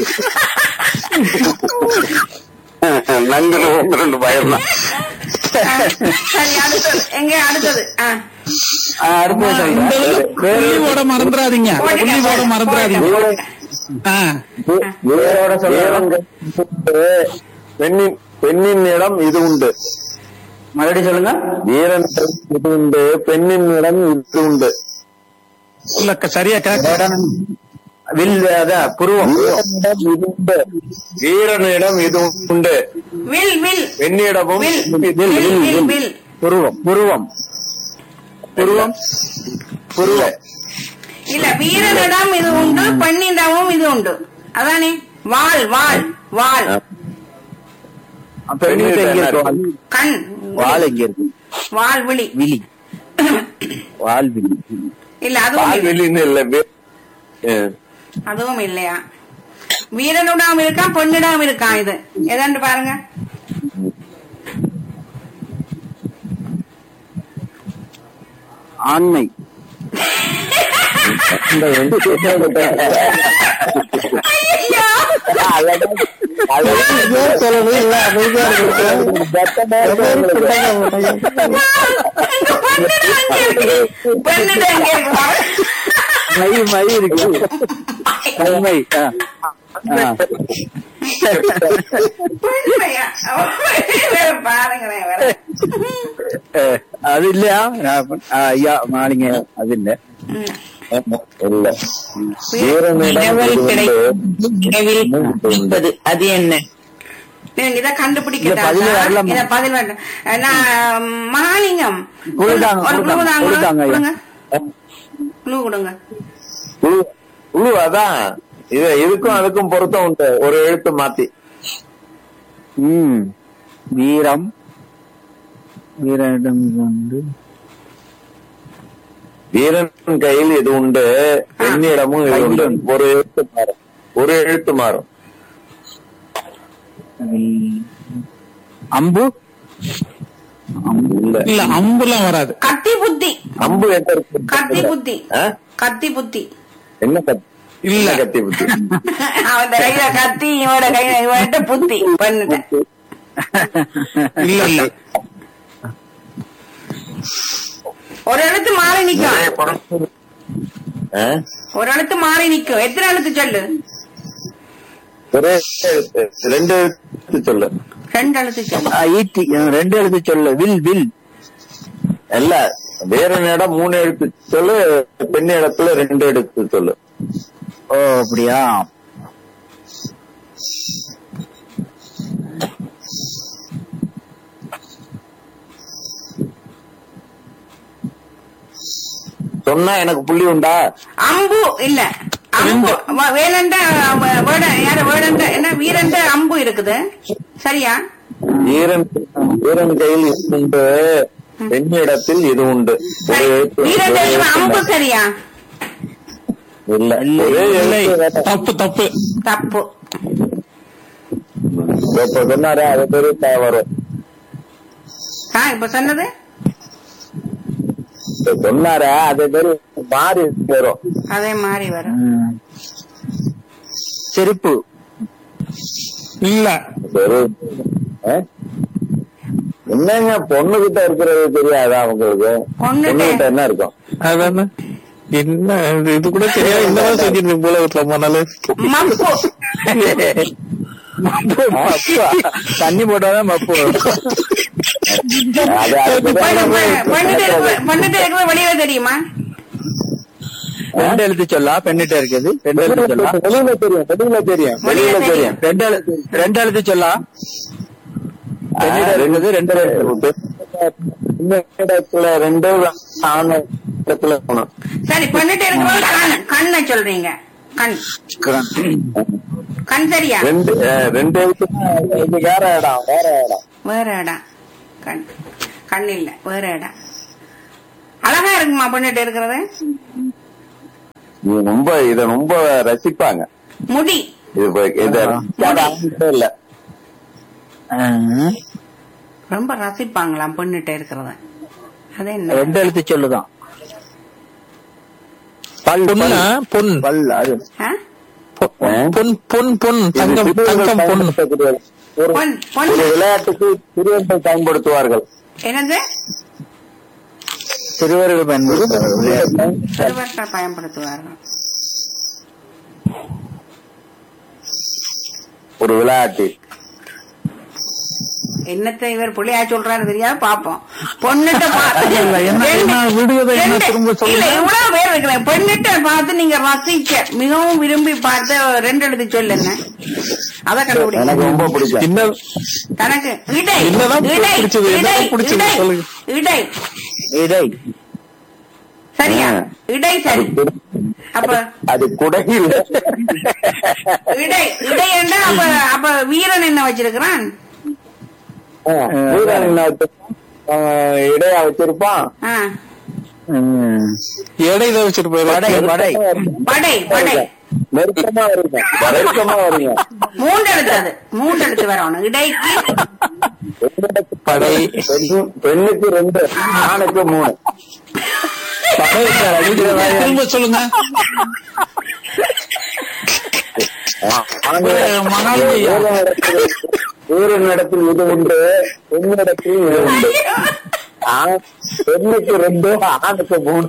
நங்கு ரெண்டு பயம்தான் சரி அடுத்தது எங்க அடுத்தது ஆ. ஆ, அடுத்து இந்த சொல்லுங்க இதுல புள்ளி போட மறந்துடாதீங்க புள்ளி போட மறந்துடாதீங்க ஆ, வேரோட சொல்லுங்க பெண்ணின் பெண்ணின் இடம் இது உண்டு மறுபடியும் சொல்லுங்க வீரன் இது உண்டு பெண்ணின் இடம் இது உண்டு இல்ல சரியா கேட்க வில் அதான் புருவம் வீரனிடம் இது உண்டு வீரனிடம் இது உண்டு வில் வில் பெண்ணிடமும் வில் இது வில் வில் வில் புருவம் புருவம் புருவம் புருவம் இல்ல வீரனிடம் இது உண்டு பெண்ணிடமும் இது உண்டு அதானே வாள் வாள் வாள் பெண்ணிட்ட எங்க இருக்கு வால்? கண் வால் எங்க இருக்கு வாள் விழி விழி வால் விழி இல்ல அதுவும் பால் இல்லை. வெளின்னு இல்ல வே- அஹ், அதுவும் இல்லையா வீரனுடாம இருக்கான் பெண்ணிடாம இருக்கான் இது எதாண்டு பாருங்க ஆண்மை இந்த வந்து ஐயையோ! அழகா- அழகா பேர் சொல்லணும் இல்ல அமைதியா இருக்கு பத்தமா எல்லாரும் சொல்லுங்க. சொல்றாங்க. எங்க பெண்ணிடம் எங்க இருக்கு? பெண்ணிடம் எங்க இருக்கு பாரு. மை மை இருக்கு மை ஆ. ஆ. பெண்மையா? வேற பாருங்களேன் வேற. அஹ், அது இல்லையா நான் ஆ, ஐயா மாலிங்க அது இல்ல ம். இல்ல வீரனிடம் நிலவல் இது கிடை உண்டு. நிலவில் என்பது அது என்ன நீங்க இத கண்டுபிடிக்கட்டா இல்ல, பதில் வரலம்மா. இத பதில் வரல நான் மகாலிங்கம் கொடுத்தாங்க, ஒரு குழு கொடுத்தாங்க, கொடுத்தாங்க ஐயா. கொடுங்க குழு கொடுங்க உழு- உழு அதான் இது இதுக்கும் அதுக்கும் பொருத்தம் உண்டு ஒரு எழுத்து மாத்தி ம் வீரம் வீரனிடம் இது உண்டு வீரன் கையில் இது உண்டு பெண்ணிடமும் இது உண்டு ஒரு எழுத்து மாறும் ஒரு எழுத்து மாறும் வில். அம்பு அம்பு இல்ல இல்ல அம்புலாம் வராது கத்தி புத்தி அம்பு எங்க இருக்கு கத்தி புத்தி ஆ? கத்தி புத்தி என்ன கத்தி இல்ல. என்ன கத்தி புத்தி அவன் கையில கத்தி இவட கையில இவன்ட்ட புத்தி பண்ணிட்டேன் இல்ல இல்ல ஒரு எழுத்து மாறி நிக்கும் ஆ? ஒரு எழுத்து மாறி நிக்கும் எத்தனை எழுத்து சொல்லு ஒரே எழுத்து. ரெண்டு எழுத்து சொல்லு ரெண்டு எழுத்து சொல்லு ஆ, ஈட்டி ஆ, ரெண்டு எழுத்து சொல்லு வில் வில் இல்ல வீரனிடம் மூணு எழுத்து சொல்லு பெண் இடத்துல ரெண்டு எழுத்து சொல்லு ஓ அப்படியா சொன்னா எனக்கு புள்ளி உண்டா அம்பு இல்ல அம்பு வ- வேலண்ட வ- வேட யாரு வேடண்ட என்ன வீரண்ட அம்பு இருக்குது சரியா வீரன் வீரன் கையில் இது உண்டு பெண் இடத்தில் இது உண்டு ஒரு சரி. எழுத்து வீரண்ட ஒரு இவன் அம்பு எழுத்து சரியா இல்ல இல்லை, ஒரே இல்லை எழுத்து தப்பு தப்பு தப்பு இப்ப சொன்னாரு அது பேரு த- வரும் ஆ இப்ப சொன்னது இப்ப சொன்னாரு அது பேரு மாறி வரும் அதே மாதிரி வரும் ம். செருப்பு இல்ல சரி ஆ? என்னங்க பொண்ணு கிட்ட இருக்கிறது தெரியாதா உங்களுக்கு பொண்ணுகிட்ட- பொண்ணு கிட்ட என்ன இருக்கும் அதானே என்ன இது- இது கூட தெரியாது இந்த மாதிரி செஞ்சிருந்தீங்க போல வீட்டுல போனாலே மப்பு மப்பு, மப்பு. தண்ணி போட்டாதான் மப்பு வரும். ஆ, அது அது பெண்ணு- பெண்ணு- பெண்ணுட்டு இருக்கிற- பெண்ணுட்டு இருக்கிறது வெளியில தெரியுமா ரெண்டு எழுத்து சொல்லா பெண்ணிட்ட இருக்குது ரெண்டு எழுத்து சொல்லா வெளியில தெரியும் வெளியில தெரியும் வெளியில தெரியும் ரெண்டு எழுத்து ரெண்டு எழுத்து சொல்லா பெண்ணிட்ட இருக்குது ரெண்டு எழுத்து இந்த இடத்துல ரெண்டு ஆண் இடத்துல போகணும் சரி பெண்ணுட்டு இருக்கிறது கண் கண்ணை சொல்றீங்க கண் கண் சரியா ரெண்டு அஹ், ரெண்டு எழுத்து இது வேற இடம் வேற இடம் வேற இடம் கண் கண் இல்ல வேற இடம் அழகா இருக்குமா பெண்ணுட்டு இருக்கிறது இது ரொம்ப இத ரொம்ப ரசிப்பாங்க முடி இது இப்ப இது ரசிக்காத ஆண்களே இல்ல ரொம்ப ரசிப்பாங்களாம் பெண்ணுட்டு இருக்கிறத அது என்ன ரெண்டு எழுத்து சொல்லுதான் பொண்ணா பொன் பல் அது ஆ? பொன் பொன் பொன் தங்கம் இது தங்கம் பொன் பயன்படுத்தக்கூடிய ஒரு பொன் பொன் ஒரு விளையாட்டுக்கு சிறியர்கள் பயன்படுத்துவார்கள் என்னது சிறுவர்கள் பயன்படுத்துவார்கள் சிறுவர்கள் பயன்படுத்துவார்கள் ஒரு விளையாட்டு என்னத்தை இவர் புள்ளையா சொல்றாரு தெரியாது பாப்போம் பொண்ணுட்ட பார்த்து இல்ல, என்ன- என்ன விடுவதை என்ன ரெண்டு- திரும்ப சொல்லுங்க? இல்ல இவ்வளவு பேர் இருக்கிறேன் பெண்ணிட்ட பார்த்து நீங்க ரசிக்க மிகவும் விரும்பி பார்த்த ரெண்டு எழுத்து சொல்லுங்க அத எனக்கு கண்டுபிடிங்க ரொம்ப பிடிக்கும் என்ன தனக்கு இடை என்னதான் இடை பிடிச்சது? என்னதான் இடை பிடிச்சது? இடை சொல்லுங்க. இடை இடை சரியா ஆ. இடை சரி அப்ப அது குடையில் இடை இடை என்ன அப்ப அப்ப வீரன் என்ன வச்சிருக்கிறான் வீரன் என்ன வச்சிருப்பான்? ஆஹ் இடையா வச்சிருப்பான் ஆ. ம். எடையில வச்சுட்டு படை போயிடும் படை படை படை நெருக்கமா வருங்க நெருக்கமா வருங்க மூன்று எழுத்து அது மூன்று எழுத்து வரணும் இடைக்கு படை பெண்ணு- பெண்ணுக்கு ரெண்டு ஆணுக்கு மூணு திரும்ப சொல்லுங்க மகாலியா வீரனிடத்தில் இது உண்டு பெண்ணிடத்தில் இது உண்டு ஆண்- பெண்ணுக்கு ரெண்டு ஆணுக்கு மூணு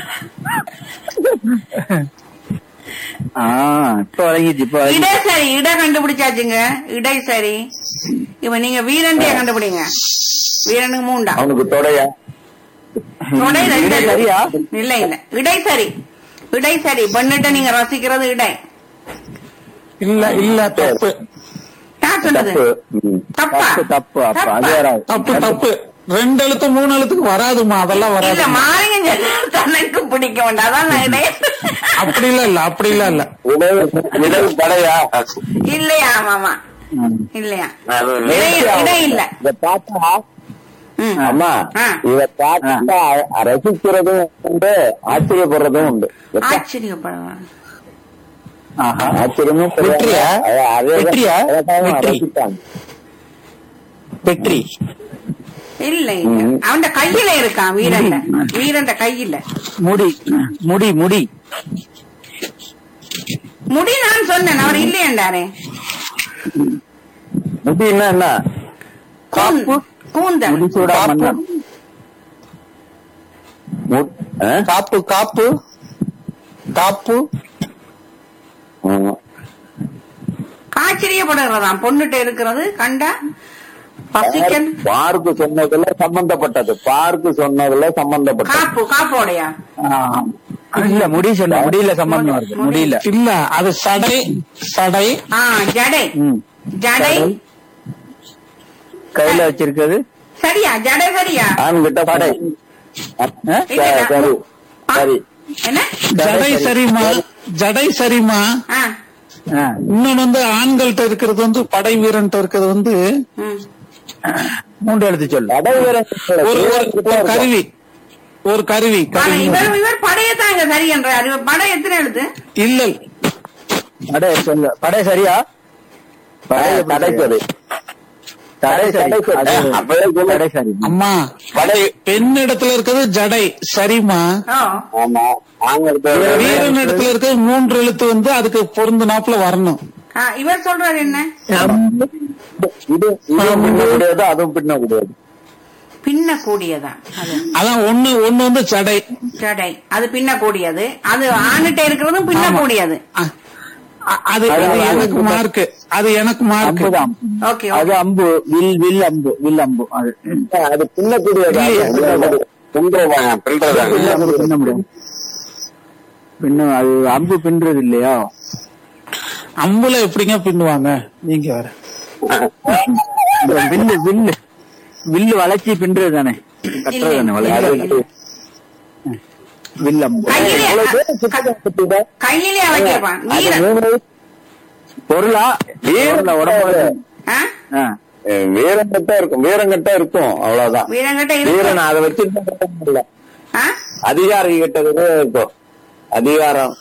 ஆ இப்ப வழங்கிச்சு இப்ப வழங்கிச்சு. இடை சரி இடை கண்டுபிடிச்சாச்சுங்க இடை சரி இப்ப நீங்க வீரண்டிய கண்டுபிடிங்க வீரனுக்கு மூண்டா அவனுக்கு தொடைய தொடை ரெண்டு இடை சரியா? இல்ல இல்ல இடை சரி இடை சரி பெண்ணிட்ட நீங்க ரசிக்கிறது இடை இல்ல இல்ல தப்பு யார் சொன்னது தப்பு ம். தப்பா தப்பு தப்பு அப்ப அது தப்பா? வராது தப்பு தப்பு ரெண்டு எழுத்து மூணு எழுத்துக்கு வராதுமா அதெல்லாம் இல்ல வராது மாறிங்க தனக்கு பிடிக்க வேண்டாம் அதான் நான் இடை அப்படி இல்ல இல்ல அப்படி இல்ல இல்ல உடல் உடல் தடையா இல்லையா ஆமாமா ம். இல்லையா அது இடை இடை இல்ல இத பார்த்தா ம். அம்மா ஆ. இத பார்த்தா ரசிக்கிறதும் உண்டு ஆச்சரியப்படுறதும் உண்டு ஆச்சரியப்படுவாங்க ஆஹா ஆச்சரியமும் வெற்றியா? வெற்றியா? வெற்றி. ரசிப்பாங்க வெற்றி இல்ல இல்ல அவன் கையில இருக்கான் வீரன் வீரன் கையில முடி முடி முடி முடி நான் சொன்னேன் அவர் இல்லையண்டாரே முடின்னா என்ன கூந்தல் கூந்தல் முடிசூடா மன்னன் மு- ஆ? காப்பு காப்பு காப்பு ஆமா. ஆச்சரியப்படுறதாம் பொண்ணுட்ட இருக்கிறது கண்டா பசிக்கன் பார்க்கு சொன்னதுல சம்பந்தப்பட்டது பார்க்கு சொன்னதுல சம்பந்தப்பட்டது காப்பு காப்போடையா ஆ. இல்ல முடி சொன்ன முடியல சம்பந்தம் இருக்கு முடியல இல்ல அது சடை சடை ஆ ஜடை ம். ஜடை கையில வச்சிருக்கிறது சரியா ஜடை சரியா ஆண்கிட்ட படை ஆ? இல்ல, இல்ல. சரி ஆ, சரி என்ன ஜடை சரிமா ஜடை சரிமா ஆ, ஆ. இன்னொன்னு வந்து ஆண்கள்ட்ட இருக்கிறது வந்து படை வீரன்ட்ட இருக்கிறது வந்து ம். மூன்று எழுத்து சொல்லு படை வீரன் ஒரு ஒரு- ஒரு கருவி ஒரு கருவி ஆனா கருவி இவர் இவர் படையத்தாங்க சரி என்றார் இவர் படை எத்தனை எழுத்து இல்ல படை சொல்லு படை சரியா படை தடைச்சது தடை சரி தடை சரி. அது அப்பவே சொல்லு. தடை சரி அம்மா படை பெண் இடத்துல இருக்கிறது ஜடை சரிமா ஓ ஆமா ஆண்கிட்ட வீரன் இடத்துல இருக்கிறது மூன்று எழுத்து வந்து அதுக்கு பொருந்து நாப்புல வரணும் ஆ, இவர் சொல்றாரு என்ன இது இதுவும் பின்ன கூடியது அதுவும் பின்ன கூடியது பின்ன கூடியதா அது அதான் ஒண்ணு ஒண்ணு வந்து ஜடை ஜடை அது பின்ன கூடியது அது ஆணிட்ட இருக்கிறதும் பின்ன ஆமா. கூடியது ஆ, அ- அது அது எனக்கு மார்க் அது எனக்கு மார்க் அம்புதான் ஓகே அது அம்பு வில் வில் அம்பு வில் அம்பு அது அது பின்னக்கூடிய பின்றதாங்க பின்றதாங்க பின்ன முடியும் பின்ன அது அம்பு பின்றது இல்லையா அம்புல எப்படிங்க பின்னுவாங்க நீங்க வேற இந்த வில்லு வில்லு வில்லு வளைச்சி பின்றது தானே கட்டுறது தானே வளைச்சி வில் அம்பு கையிலே கையிலே வைக்கிறப்பான் வீரன் பொருளா பொருளா உடம்பு ஆ? ஆ. வீரங்கட்டா இருக்கும் வீரங்கட்டா இருக்கும் அவ்வளவுதான் வீரங்கிட்ட வீரன் இருக்கு அதை வச்சு இல்ல ஆ? அதிகாரி கிட்ட இருக்கும் அதிகாரம்